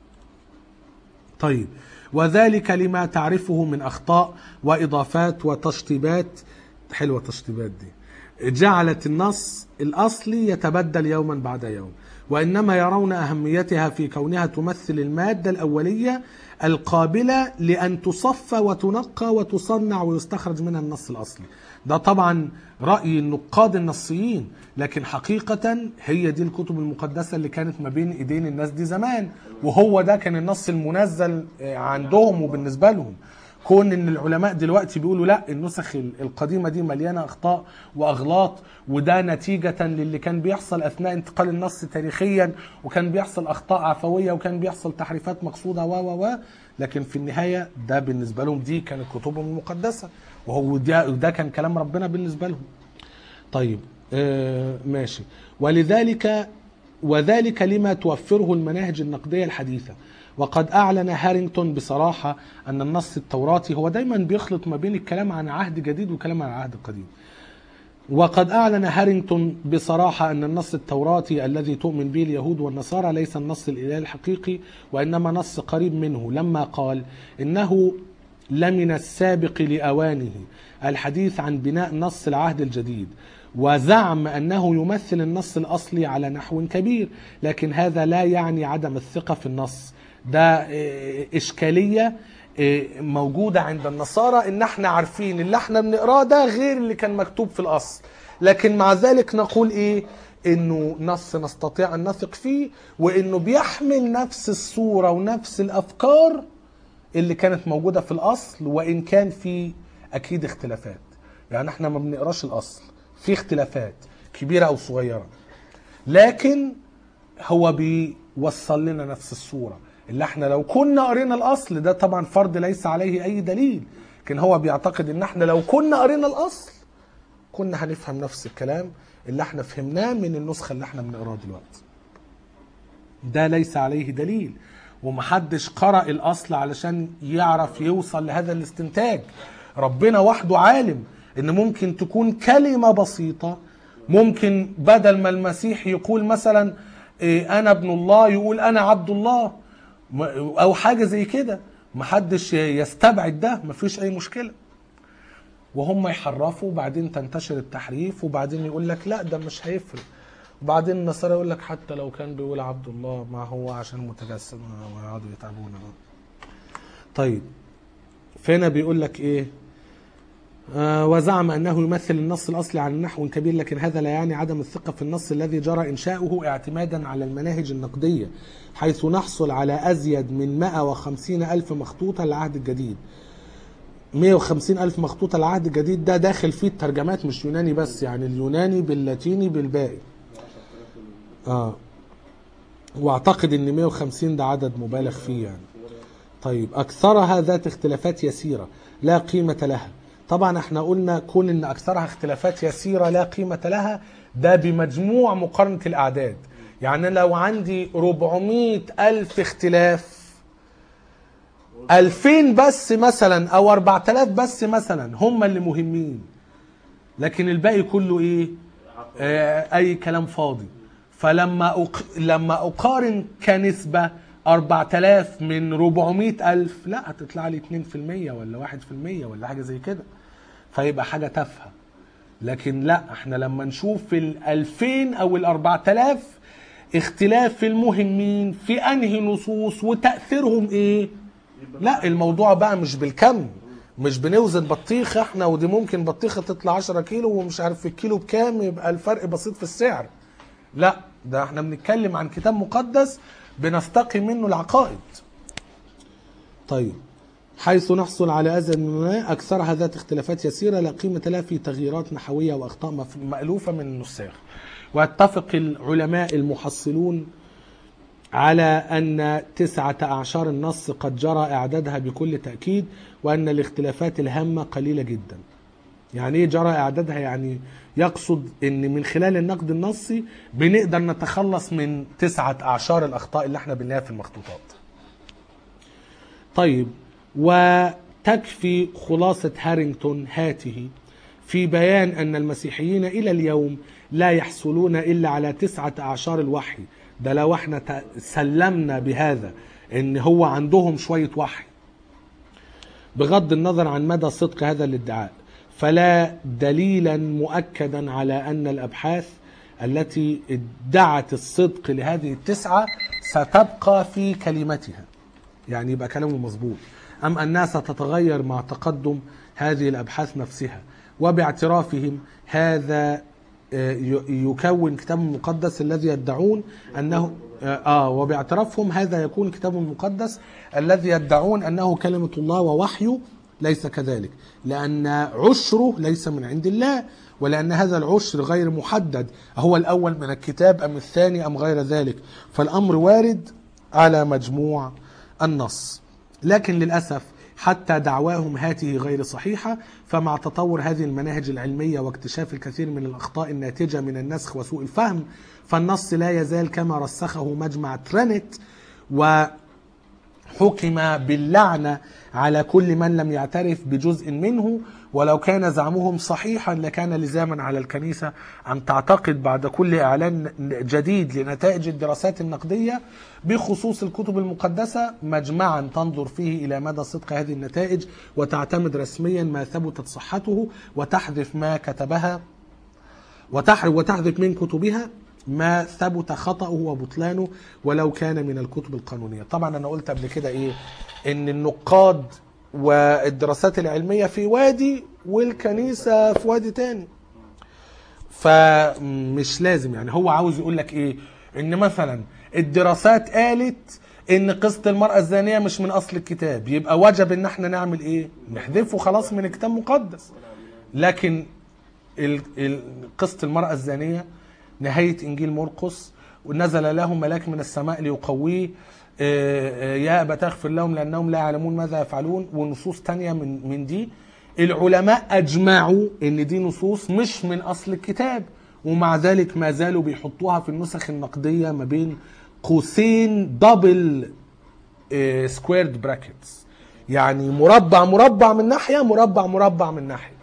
طيب وذلك لما تعرفه من أخطاء وإضافات وتشطيبات حلوة التشطيبات دي جعلت النص الأصلي يتبدل يوما بعد يوم وإنما يرون أهميتها في كونها تمثل المادة الأولية القابلة لأن تصفى وتنقى وتصنع ويستخرج منها النص الأصلي ده طبعا رأي النقاد النصيين لكن حقيقة هي دي الكتب المقدسة اللي كانت ما بين إيدين الناس دي زمان وهو ده كان النص المنزل آه، عندهم وبالنسبة لهم كون ان العلماء دلوقتي بيقولوا لا النسخ القديمه دي مليانه اخطاء واغلاط وده نتيجه للي كان بيحصل اثناء انتقال النص تاريخيا وكان بيحصل اخطاء عفويه وكان بيحصل تحريفات مقصوده و و و لكن في النهايه ده بالنسبه لهم دي كانت كتبهم المقدسه وهو ده, ده كان كلام ربنا بالنسبه لهم. طيب آه ماشي ولذلك وذلك لما توفره المناهج النقدية الحديثة وقد أعلن هارينغتون بصراحة أن النص التوراتي هو دايما بيخلط ما بين الكلام عن عهد جديد وكلام عن عهد قديم وقد أعلن هارينغتون بصراحة أن النص التوراتي الذي تؤمن به اليهود والنصارى ليس النص الإلهي الحقيقي وإنما نص قريب منه لما قال إنه لمن السابق لأوانه الحديث عن بناء نص العهد الجديد وزعم أنه يمثل النص الأصلي على نحو كبير لكن هذا لا يعني عدم الثقة في النص ده آه، إشكالية آه، موجودة عند النصارى إن احنا عارفين اللي احنا بنقراه ده غير اللي كان مكتوب في الأصل لكن مع ذلك نقول إيه انه نص نستطيع ان نثق فيه وانه بيحمل نفس الصوره ونفس الافكار اللي كانت موجوده في الاصل وان كان في اكيد اختلافات يعني احنا ما بنقراش الاصل في اختلافات كبيره او صغيره لكن هو بيوصل لنا نفس الصوره اللي احنا لو كنا قرينا الاصل ده طبعا فرض ليس عليه اي دليل لكن هو بيعتقد ان احنا لو كنا قرينا الاصل كنا هنفهم نفس الكلام اللي احنا فهمناه من النسخه اللي احنا بنقراها دلوقتي ده ليس عليه دليل ومحدش قرأ الأصل علشان يعرف يوصل لهذا الاستنتاج ربنا وحده عالم إن ممكن تكون كلمة بسيطة ممكن بدل ما المسيح يقول مثلا إيه، أنا ابن الله يقول أنا عبد الله م- أو حاجة زي كده محدش يستبعد ده مفيش أي مشكلة وهم يحرفوا وبعدين تنتشر التحريف وبعدين يقول لك لا ده مش هيفرق وبعدين النصارى يقول لك حتى لو كان بيقول عبد الله ما هو عشان متجسم ويقعدوا يتعبونا طيب فهنا بيقول لك ايه آه وزعم انه يمثل النص الاصلي على نحو كبير لكن هذا لا يعني عدم الثقه في النص الذي جرى انشاؤه اعتمادا على المناهج النقديه حيث نحصل على ازيد من 150 الف مخطوطه للعهد الجديد 150 ألف مخطوطة العهد الجديد ده داخل فيه الترجمات مش يوناني بس يعني اليوناني باللاتيني بالباقي اه واعتقد ان 150 ده عدد مبالغ فيه يعني طيب اكثرها ذات اختلافات يسيرة لا قيمة لها طبعا احنا قلنا كون ان اكثرها اختلافات يسيرة لا قيمة لها ده بمجموع مقارنة الاعداد يعني لو عندي 400 ألف اختلاف 2000 بس مثلا او 4000 بس مثلا هم اللي مهمين لكن الباقي كله ايه آه اي كلام فاضي فلما أق... لما اقارن كنسبة 4000 من 400 ألف لا هتطلع لي 2% ولا 1% ولا حاجة زي كده فيبقى حاجه تافهه لكن لا احنا لما نشوف في ال 2000 او ال 4000 اختلاف في المهمين في انهي نصوص وتاثيرهم ايه لا الموضوع بقى مش بالكم مش بنوزن بطيخه احنا ودي ممكن بطيخه تطلع 10 كيلو ومش عارف الكيلو بكام يبقى الفرق بسيط في السعر لا ده احنا بنتكلم عن كتاب مقدس بنستقي منه العقائد طيب حيث نحصل على أزل من ما أكثرها ذات اختلافات يسيرة لا قيمة لها في تغييرات نحوية وأخطاء مف- مألوفة من النساخ واتفق العلماء المحصلون على أن تسعة أعشار النص قد جرى إعدادها بكل تأكيد وأن الاختلافات الهامة قليلة جدا يعني ايه جرى اعدادها يعني يقصد ان من خلال النقد النصي بنقدر نتخلص من تسعة اعشار الاخطاء اللي احنا بنلاقيها في المخطوطات طيب وتكفي خلاصة هارينغتون هاته في بيان أن المسيحيين إلى اليوم لا يحصلون إلا على تسعة أعشار الوحي ده لو احنا ت- سلمنا بهذا ان هو عندهم شوية وحي بغض النظر عن مدى صدق هذا الادعاء فلا دليلا مؤكدا على ان الابحاث التي ادعت الصدق لهذه التسعه ستبقى في كلمتها يعني يبقى كلامه مظبوط ام انها ستتغير مع تقدم هذه الابحاث نفسها وباعترافهم هذا آه، ي- يكون كتاب مقدس الذي يدعون انه اه وباعترافهم هذا يكون كتاب مقدس الذي يدعون انه كلمه الله ووحيه ليس كذلك لان عشره ليس من عند الله ولان هذا العشر غير محدد هو الاول من الكتاب ام الثاني ام غير ذلك فالامر وارد على مجموع النص لكن للاسف حتى دعواهم هاته غير صحيحه فمع تطور هذه المناهج العلميه واكتشاف الكثير من الاخطاء الناتجه من النسخ وسوء الفهم فالنص لا يزال كما رسخه مجمع ترينت و حكم باللعنة على كل من لم يعترف بجزء منه ولو كان زعمهم صحيحا لكان لزاما على الكنيسة أن تعتقد بعد كل إعلان جديد لنتائج الدراسات النقدية بخصوص الكتب المقدسة مجمعا تنظر فيه إلى مدى صدق هذه النتائج وتعتمد رسميا ما ثبتت صحته وتحذف ما كتبها وتحرف وتحذف من كتبها ما ثبت خطأه وبطلانه ولو كان من الكتب القانونية طبعا أنا قلت قبل كده إيه إن النقاد والدراسات العلمية في وادي والكنيسة في وادي تاني فمش لازم يعني هو عاوز يقول لك ايه ان مثلا الدراسات قالت ان قصة المرأة الزانية مش من اصل الكتاب يبقى وجب ان احنا نعمل ايه نحذفه خلاص من الكتاب المقدس لكن ال- ال- قصة المرأة الزانية نهاية إنجيل مرقس ونزل له ملاك من السماء ليقويه آه، آه، يا أبا تغفر لهم لأنهم لا يعلمون ماذا يفعلون ونصوص تانية من من دي العلماء أجمعوا إن دي نصوص مش من أصل الكتاب ومع ذلك ما زالوا بيحطوها في النسخ النقدية ما بين قوسين دبل سكويرد براكتس يعني مربع مربع من ناحية مربع مربع من ناحية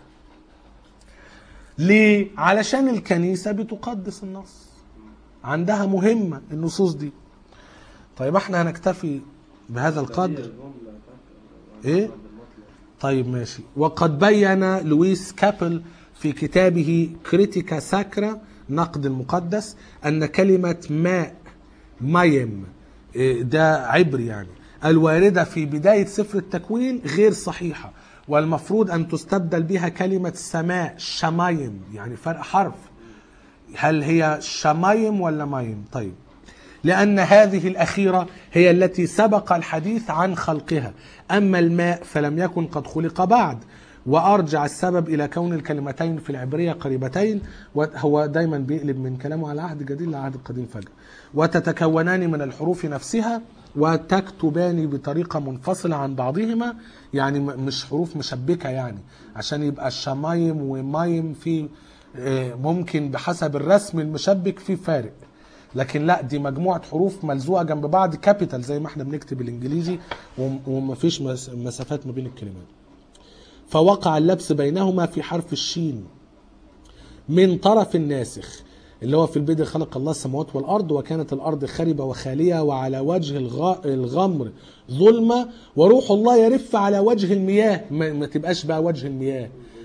ليه؟ علشان الكنيسة بتقدس النص عندها مهمة النصوص دي طيب احنا هنكتفي بهذا القدر ايه طيب ماشي وقد بين لويس كابل في كتابه كريتيكا ساكرا نقد المقدس ان كلمة ماء مايم إيه ده عبري يعني الواردة في بداية سفر التكوين غير صحيحة والمفروض أن تستبدل بها كلمة سماء شمايم يعني فرق حرف هل هي شمايم ولا مايم طيب لأن هذه الأخيرة هي التي سبق الحديث عن خلقها أما الماء فلم يكن قد خلق بعد وأرجع السبب إلى كون الكلمتين في العبرية قريبتين وهو دايما بيقلب من كلامه على عهد جديد لعهد القديم فجأة وتتكونان من الحروف نفسها وتكتبان بطريقة منفصلة عن بعضهما يعني م- مش حروف مشبكة يعني عشان يبقى الشمايم ومايم في آه، ممكن بحسب الرسم المشبك في فارق لكن لا دي مجموعة حروف ملزوقة جنب بعض كابيتال زي ما احنا بنكتب الانجليزي وم- ومفيش مس- مسافات ما بين الكلمات فوقع اللبس بينهما في حرف الشين من طرف الناسخ اللي هو في البدء خلق الله السماوات والارض وكانت الارض خربه وخاليه وعلى وجه الغ- الغمر ظلمه وروح الله يرف على وجه المياه ما, ما تبقاش بقى وجه المياه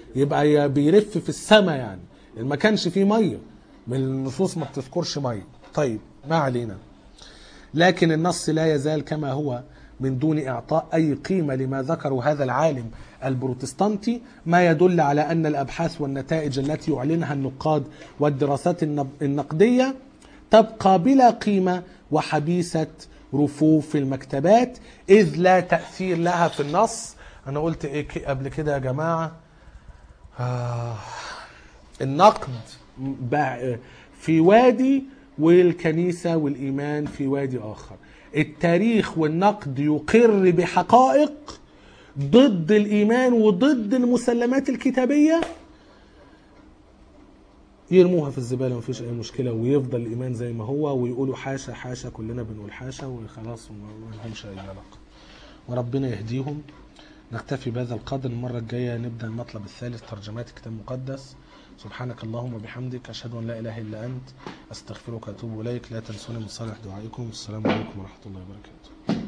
يبقى يا بيلف في السماء يعني ما كانش فيه ميه من النصوص ما بتذكرش ميه طيب ما علينا لكن النص لا يزال كما هو من دون إعطاء أي قيمة لما ذكره هذا العالم البروتستانتي ما يدل على أن الأبحاث والنتائج التي يعلنها النقاد والدراسات النب- النقدية تبقى بلا قيمة وحبيسة رفوف في المكتبات إذ لا تأثير لها في النص أنا قلت إيه ك- قبل كده يا جماعة آه النقد بع- في وادي والكنيسة والإيمان في وادي آخر التاريخ والنقد يقر بحقائق ضد الإيمان وضد المسلمات الكتابية يرموها في الزبالة مفيش أي مشكلة ويفضل الإيمان زي ما هو ويقولوا حاشا حاشا كلنا بنقول حاشا وخلاص وما ما لهمش أي علاقة وربنا يهديهم نكتفي بهذا القدر المرة الجاية نبدأ المطلب الثالث ترجمات الكتاب المقدس سبحانك اللهم وبحمدك أشهد أن لا إله إلا أنت أستغفرك وأتوب إليك لا تنسوني من صالح دعائكم السلام عليكم ورحمة الله وبركاته